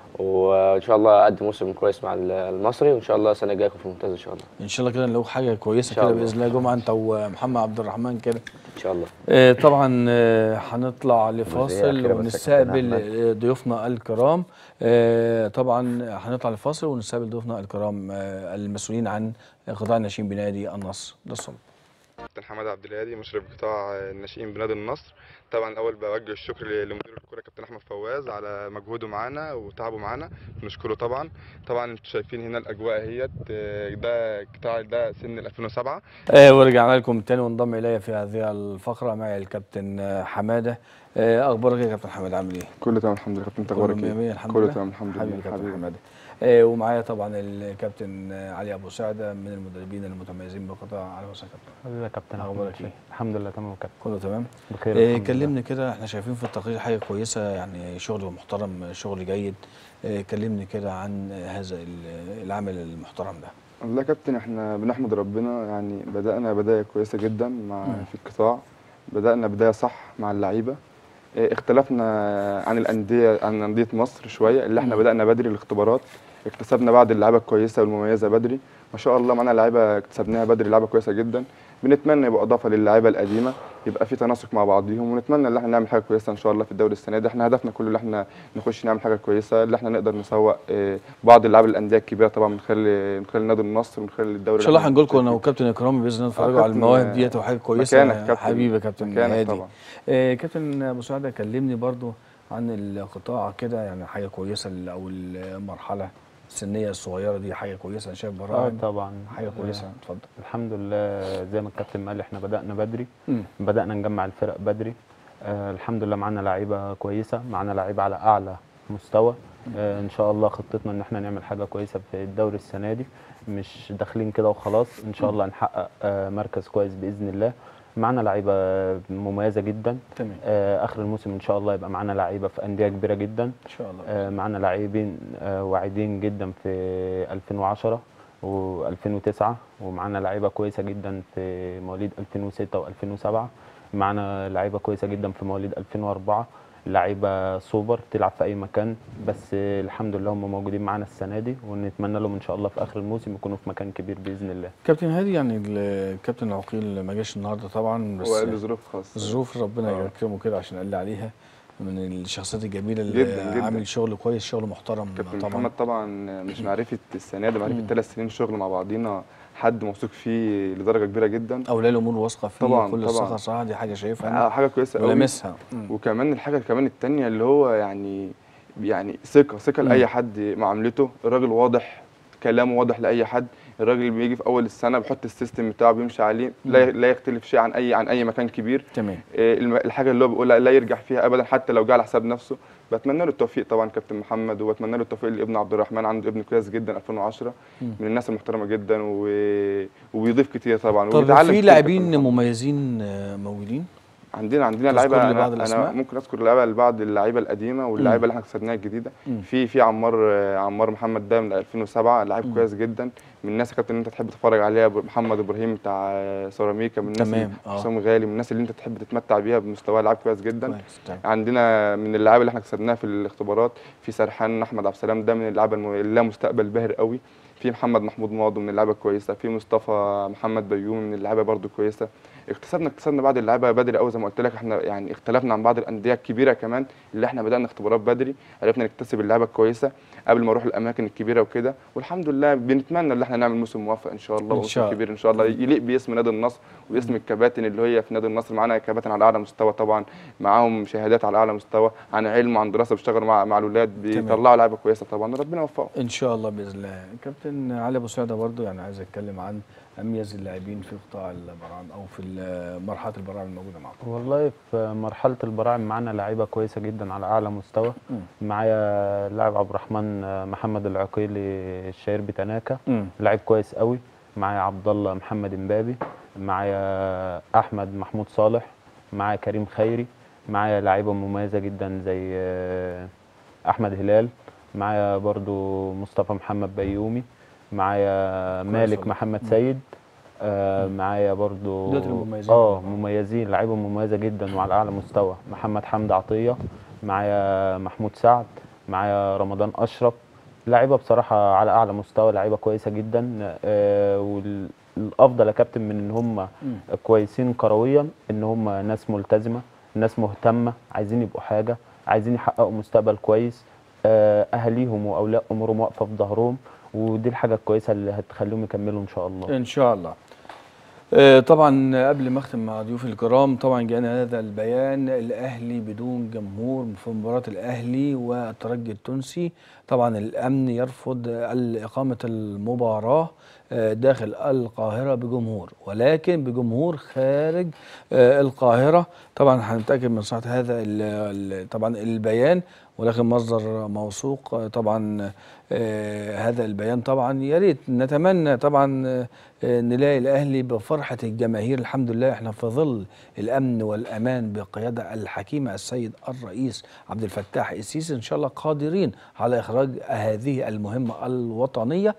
وان شاء الله اقدم موسم كويس مع المصري وان شاء الله السنه الجايه اكون في الممتاز ان شاء الله ان شاء الله كده نلاقوا حاجه كويسه إن شاء كده الله. باذن الله يا جمعه انت ومحمد عبد الرحمن كده ان شاء الله آه، طبعا آه، هنطلع جزئية لفاصل أخيرة بس يا ونستقبل كابتن آه، ضيوفنا الكرام آه، طبعا هنطلع لفاصل ونستقبل ضيوفنا الكرام آه، المسؤولين عن قطاع الناشئين بنادي النصر ده الصوت كابتن حماد عبد الهادي مشرف قطاع الناشئين بنادي النصر طبعا الاول بوجه الشكر لمدير الكره كابتن احمد فواز على مجهوده معانا وتعبه معانا بنشكره طبعا طبعا انتوا شايفين هنا الاجواء اهيت آه، ده قطاع ده سن ال 2007 آه، ورجعنا لكم تاني وانضم الي في هذه الفقره معي الكابتن آه، حماده آه، اخبارك إيه يا كابتن حماده عامل ايه؟ كله تمام الحمد لله كابتن انت كله اخبارك مية ايه؟ مية الحمد كله لله تمام الحمد حبيبي لله كابتن حبيبي حماده آه، ومعايا طبعا الكابتن آه، علي ابو سعده من المدربين المتميزين بقطاع على وسط كابتن حبيبي يا كابتن اخبارك ايه؟ الحمد لله تمام يا كابتن كله تمام بخير آه الحمد لله. كلمنا كده احنا شايفين في التقرير حاجه كويسه يعني شغل محترم شغل جيد آه كلمني كده عن هذا ال- العمل المحترم ده والله يا كابتن احنا بنحمد ربنا يعني بدأنا بداية كويسة جدا مع مم. في القطاع بدأنا بداية صح مع اللعيبة اه، اختلفنا عن الأندية عن أندية مصر شوية اللي احنا مم. بدأنا بدري الاختبارات اكتسبنا بعض اللعيبة الكويسة والمميزة بدري ما شاء الله معانا لعيبة اكتسبناها بدري لعيبة كويسة جدا بنتمنى يبقى إضافة للعيبة القديمة يبقى في تناسق مع بعضيهم ونتمنى ان احنا نعمل حاجة كويسة ان شاء الله في الدوري السنة دي احنا هدفنا كله اللي احنا نخش نعمل حاجة كويسة اللي احنا نقدر نسوق اه، بعض اللعيبة الأندية الكبيرة طبعا من خلال من خلال نادي النصر ومن خلال الدوري ان شاء الله اللي هنقول لكم انا وكابتن اكرامي باذن الله نتفرجوا على كابتن، المواهب ديت وحاجه كويسه مكانك كابتن. حبيبي يا كابتن مكانك هادي طبعا. آه كابتن ابو سعده كلمني برضو عن القطاع كده يعني حاجه كويسه ال- او المرحله السنيه الصغيره دي حاجه كويسه انا شايف اه براعم طبعا حاجه كويسه آه، اتفضل الحمد لله زي ما الكابتن قال احنا بدأنا بدري مم. بدأنا نجمع الفرق بدري آه الحمد لله معانا لعيبه كويسه معانا لعيبه على اعلى مستوى آه ان شاء الله خطتنا ان احنا نعمل حاجه كويسه في الدوري السنه دي مش داخلين كده وخلاص ان شاء الله نحقق آه مركز كويس باذن الله معانا لعيبه مميزه جدا تمام آه اخر الموسم ان شاء الله يبقى معانا لعيبه في انديه كبيره جدا ان شاء الله آه معانا لاعبين آه واعدين جدا في 2010 و2009 ومعانا لعيبه كويسه جدا في مواليد 2006 و2007 معانا لعيبه كويسه جدا في مواليد 2004 لعيبه سوبر تلعب في اي مكان بس الحمد لله هم موجودين معانا السنه دي ونتمنى لهم ان شاء الله في اخر الموسم يكونوا في مكان كبير باذن الله كابتن هادي يعني الكابتن عقيل ما جاش النهارده طبعا بس هو لظروف خاصة. ظروف ربنا آه. يكرمه كده عشان قال لي عليها من الشخصيات الجميله اللي جداً، جداً. عامل شغل كويس شغل محترم كابتن طبعا محمد طبعا مش معرفه السنه دي معرفه مم. ثلاث سنين شغل مع بعضينا حد موثوق فيه لدرجه كبيره جدا اولياء الامور واثقه فيه طبعا كل طبعا الثقه صراحه دي حاجه شايفها آه، أنا حاجه كويسه قوي ولامسها مم. وكمان الحاجه كمان التانية اللي هو يعني يعني ثقه ثقه مم. لاي حد معاملته الراجل واضح كلامه واضح لاي حد الراجل اللي بيجي في اول السنه بيحط السيستم بتاعه بيمشي عليه لا لا يختلف شيء عن اي عن اي مكان كبير تمام آه، الم- الحاجه اللي هو بيقولها لا يرجع فيها ابدا حتى لو جه على حساب نفسه بتمنى له التوفيق طبعا كابتن محمد وبتمنى له التوفيق لابن عبد الرحمن عنده ابن كويس جدا 2010 مم. من الناس المحترمه جدا و... وبيضيف كتير طبعا طب وبيتعلم في كتير لاعبين مميزين آه، موجودين عندنا عندنا تذكر لعيبه لي بعض أنا- الأسماء؟ انا ممكن اذكر لعيبه لبعض اللعيبه القديمه واللعيبه مم. اللي احنا كسبناها الجديده مم. في في عمار آه، عمار محمد ده من 2007 لعيب مم. كويس جدا من الناس يا كابتن اللي انت تحب تتفرج عليها أبو- محمد ابراهيم بتاع آه، سيراميكا من الناس تمام، اللي- آه. حسام غالي من الناس اللي انت تحب تتمتع بيها بمستواه لعيب كويس جدا كويس تمام. عندنا من اللعيبه اللي احنا كسبناها في الاختبارات في سرحان احمد عبد السلام ده من اللعيبه الم- اللي لها مستقبل باهر قوي في محمد محمود ماضو من اللعيبه الكويسه في مصطفى محمد بيومي من اللعيبه برضو كويسه اكتسبنا اكتسبنا بعض اللعيبه بدري قوي زي ما قلت لك احنا يعني اختلفنا عن بعض الانديه الكبيره كمان اللي احنا بدانا اختبارات بدري عرفنا نكتسب اللعيبه الكويسه قبل ما نروح الاماكن الكبيره وكده والحمد لله بنتمنى ان احنا نعمل موسم موفق ان شاء الله إن وموسم شاء الله. كبير ان شاء الله يليق باسم نادي النصر وباسم الكباتن اللي هي في نادي النصر معانا كباتن على اعلى مستوى طبعا معاهم شهادات على اعلى مستوى عن علم وعن دراسه بيشتغلوا مع مع الاولاد بيطلعوا لعيبه كويسه طبعا ربنا يوفقهم ان شاء الله باذن الله كابتن علي ابو سعده برضو يعني عايز اتكلم عن اميز اللاعبين في قطاع البراعم او في ال- مرحله البراعم الموجوده معاكم والله في مرحلة البراعم معانا لعيبة كويسة جدا على أعلى مستوى مم. معايا اللاعب عبد الرحمن محمد العقيلي الشهير بتناكا مم. لعيب كويس قوي معايا عبد الله محمد امبابي معايا أحمد محمود صالح معايا كريم خيري معايا لعيبة مميزة جدا زي آه، أحمد هلال معايا برضو مصطفى محمد بيومي معايا مالك والله. محمد مم. سيد آه معايا برضو دول المميزين اه مميزين لعيبه مميزه جدا وعلى اعلى مستوى محمد حمدي عطيه معايا محمود سعد معايا رمضان اشرف لعيبه بصراحه على اعلى مستوى لعيبه كويسه جدا آه والافضل يا كابتن من ان هم مم. كويسين كرويا ان هم ناس ملتزمه ناس مهتمه عايزين يبقوا حاجه عايزين يحققوا مستقبل كويس آه اهاليهم واولياء امورهم واقفه في ظهرهم ودي الحاجه الكويسه اللي هتخليهم يكملوا ان شاء الله ان شاء الله آه، طبعا قبل ما اختم مع ضيوفي الكرام طبعا جاءنا هذا البيان الاهلي بدون جمهور في مباراه الاهلي والترجي التونسي طبعا الامن يرفض اقامه المباراه آه، داخل القاهره بجمهور ولكن بجمهور خارج آه، القاهره طبعا هنتاكد من صحه هذا ال- ال- طبعا البيان ولكن مصدر موثوق آه، طبعا آه، هذا البيان طبعا يا ريت نتمنى طبعا آه، آه، نلاقي الاهلي بفرحه الجماهير الحمد لله احنا في ظل الامن والامان بقياده الحكيمه السيد الرئيس عبد الفتاح السيسي ان شاء الله قادرين على اخراج هذه المهمه الوطنيه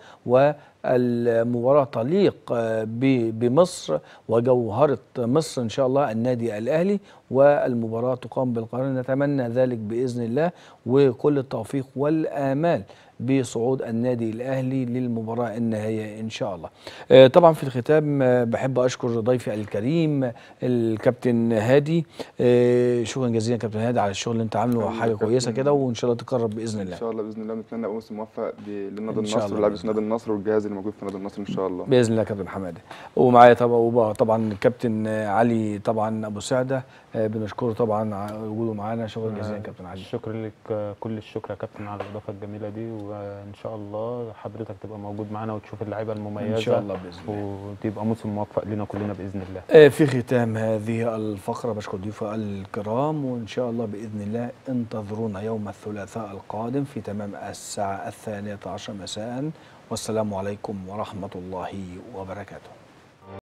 والمباراه تليق آه، ب- بمصر وجوهره مصر ان شاء الله النادي الاهلي والمباراه تقام بالقاهره نتمنى ذلك باذن الله وكل التوفيق والامال بصعود النادي الاهلي للمباراه النهائيه ان شاء الله. آه، طبعا في الختام آه، بحب اشكر ضيفي الكريم الكابتن هادي آه، شكرا جزيلا كابتن هادي على الشغل اللي انت عامله حبيبي يا حاجه كابتن. كويسه كده وان شاء الله تقرب باذن الله. ان شاء الله باذن الله نتمنى موسم موفق ب- لنادي إن شاء النصر الله ولاعيبه بإذن نادي النصر والجهاز اللي موجود في نادي النصر ان شاء الله باذن الله يا كابتن حماده ومعايا طبعا وبقى طبعا الكابتن علي طبعا ابو سعده آه، بنشكره طبعا على وجوده معانا شكرا جزيلا كابتن علي شكرا لك آه، كل الشكر يا كابتن على الاضافه الجميله دي وان شاء الله حضرتك تبقى موجود معانا وتشوف اللعيبه المميزه إن شاء الله بإذن الله. وتبقى موسم موفق لنا كلنا باذن الله آه، في ختام هذه الفقرة بشكر ضيوفي الكرام وإن شاء الله بإذن الله انتظرونا يوم الثلاثاء القادم في تمام الساعة الثانية عشر مساء والسلام عليكم ورحمة الله وبركاته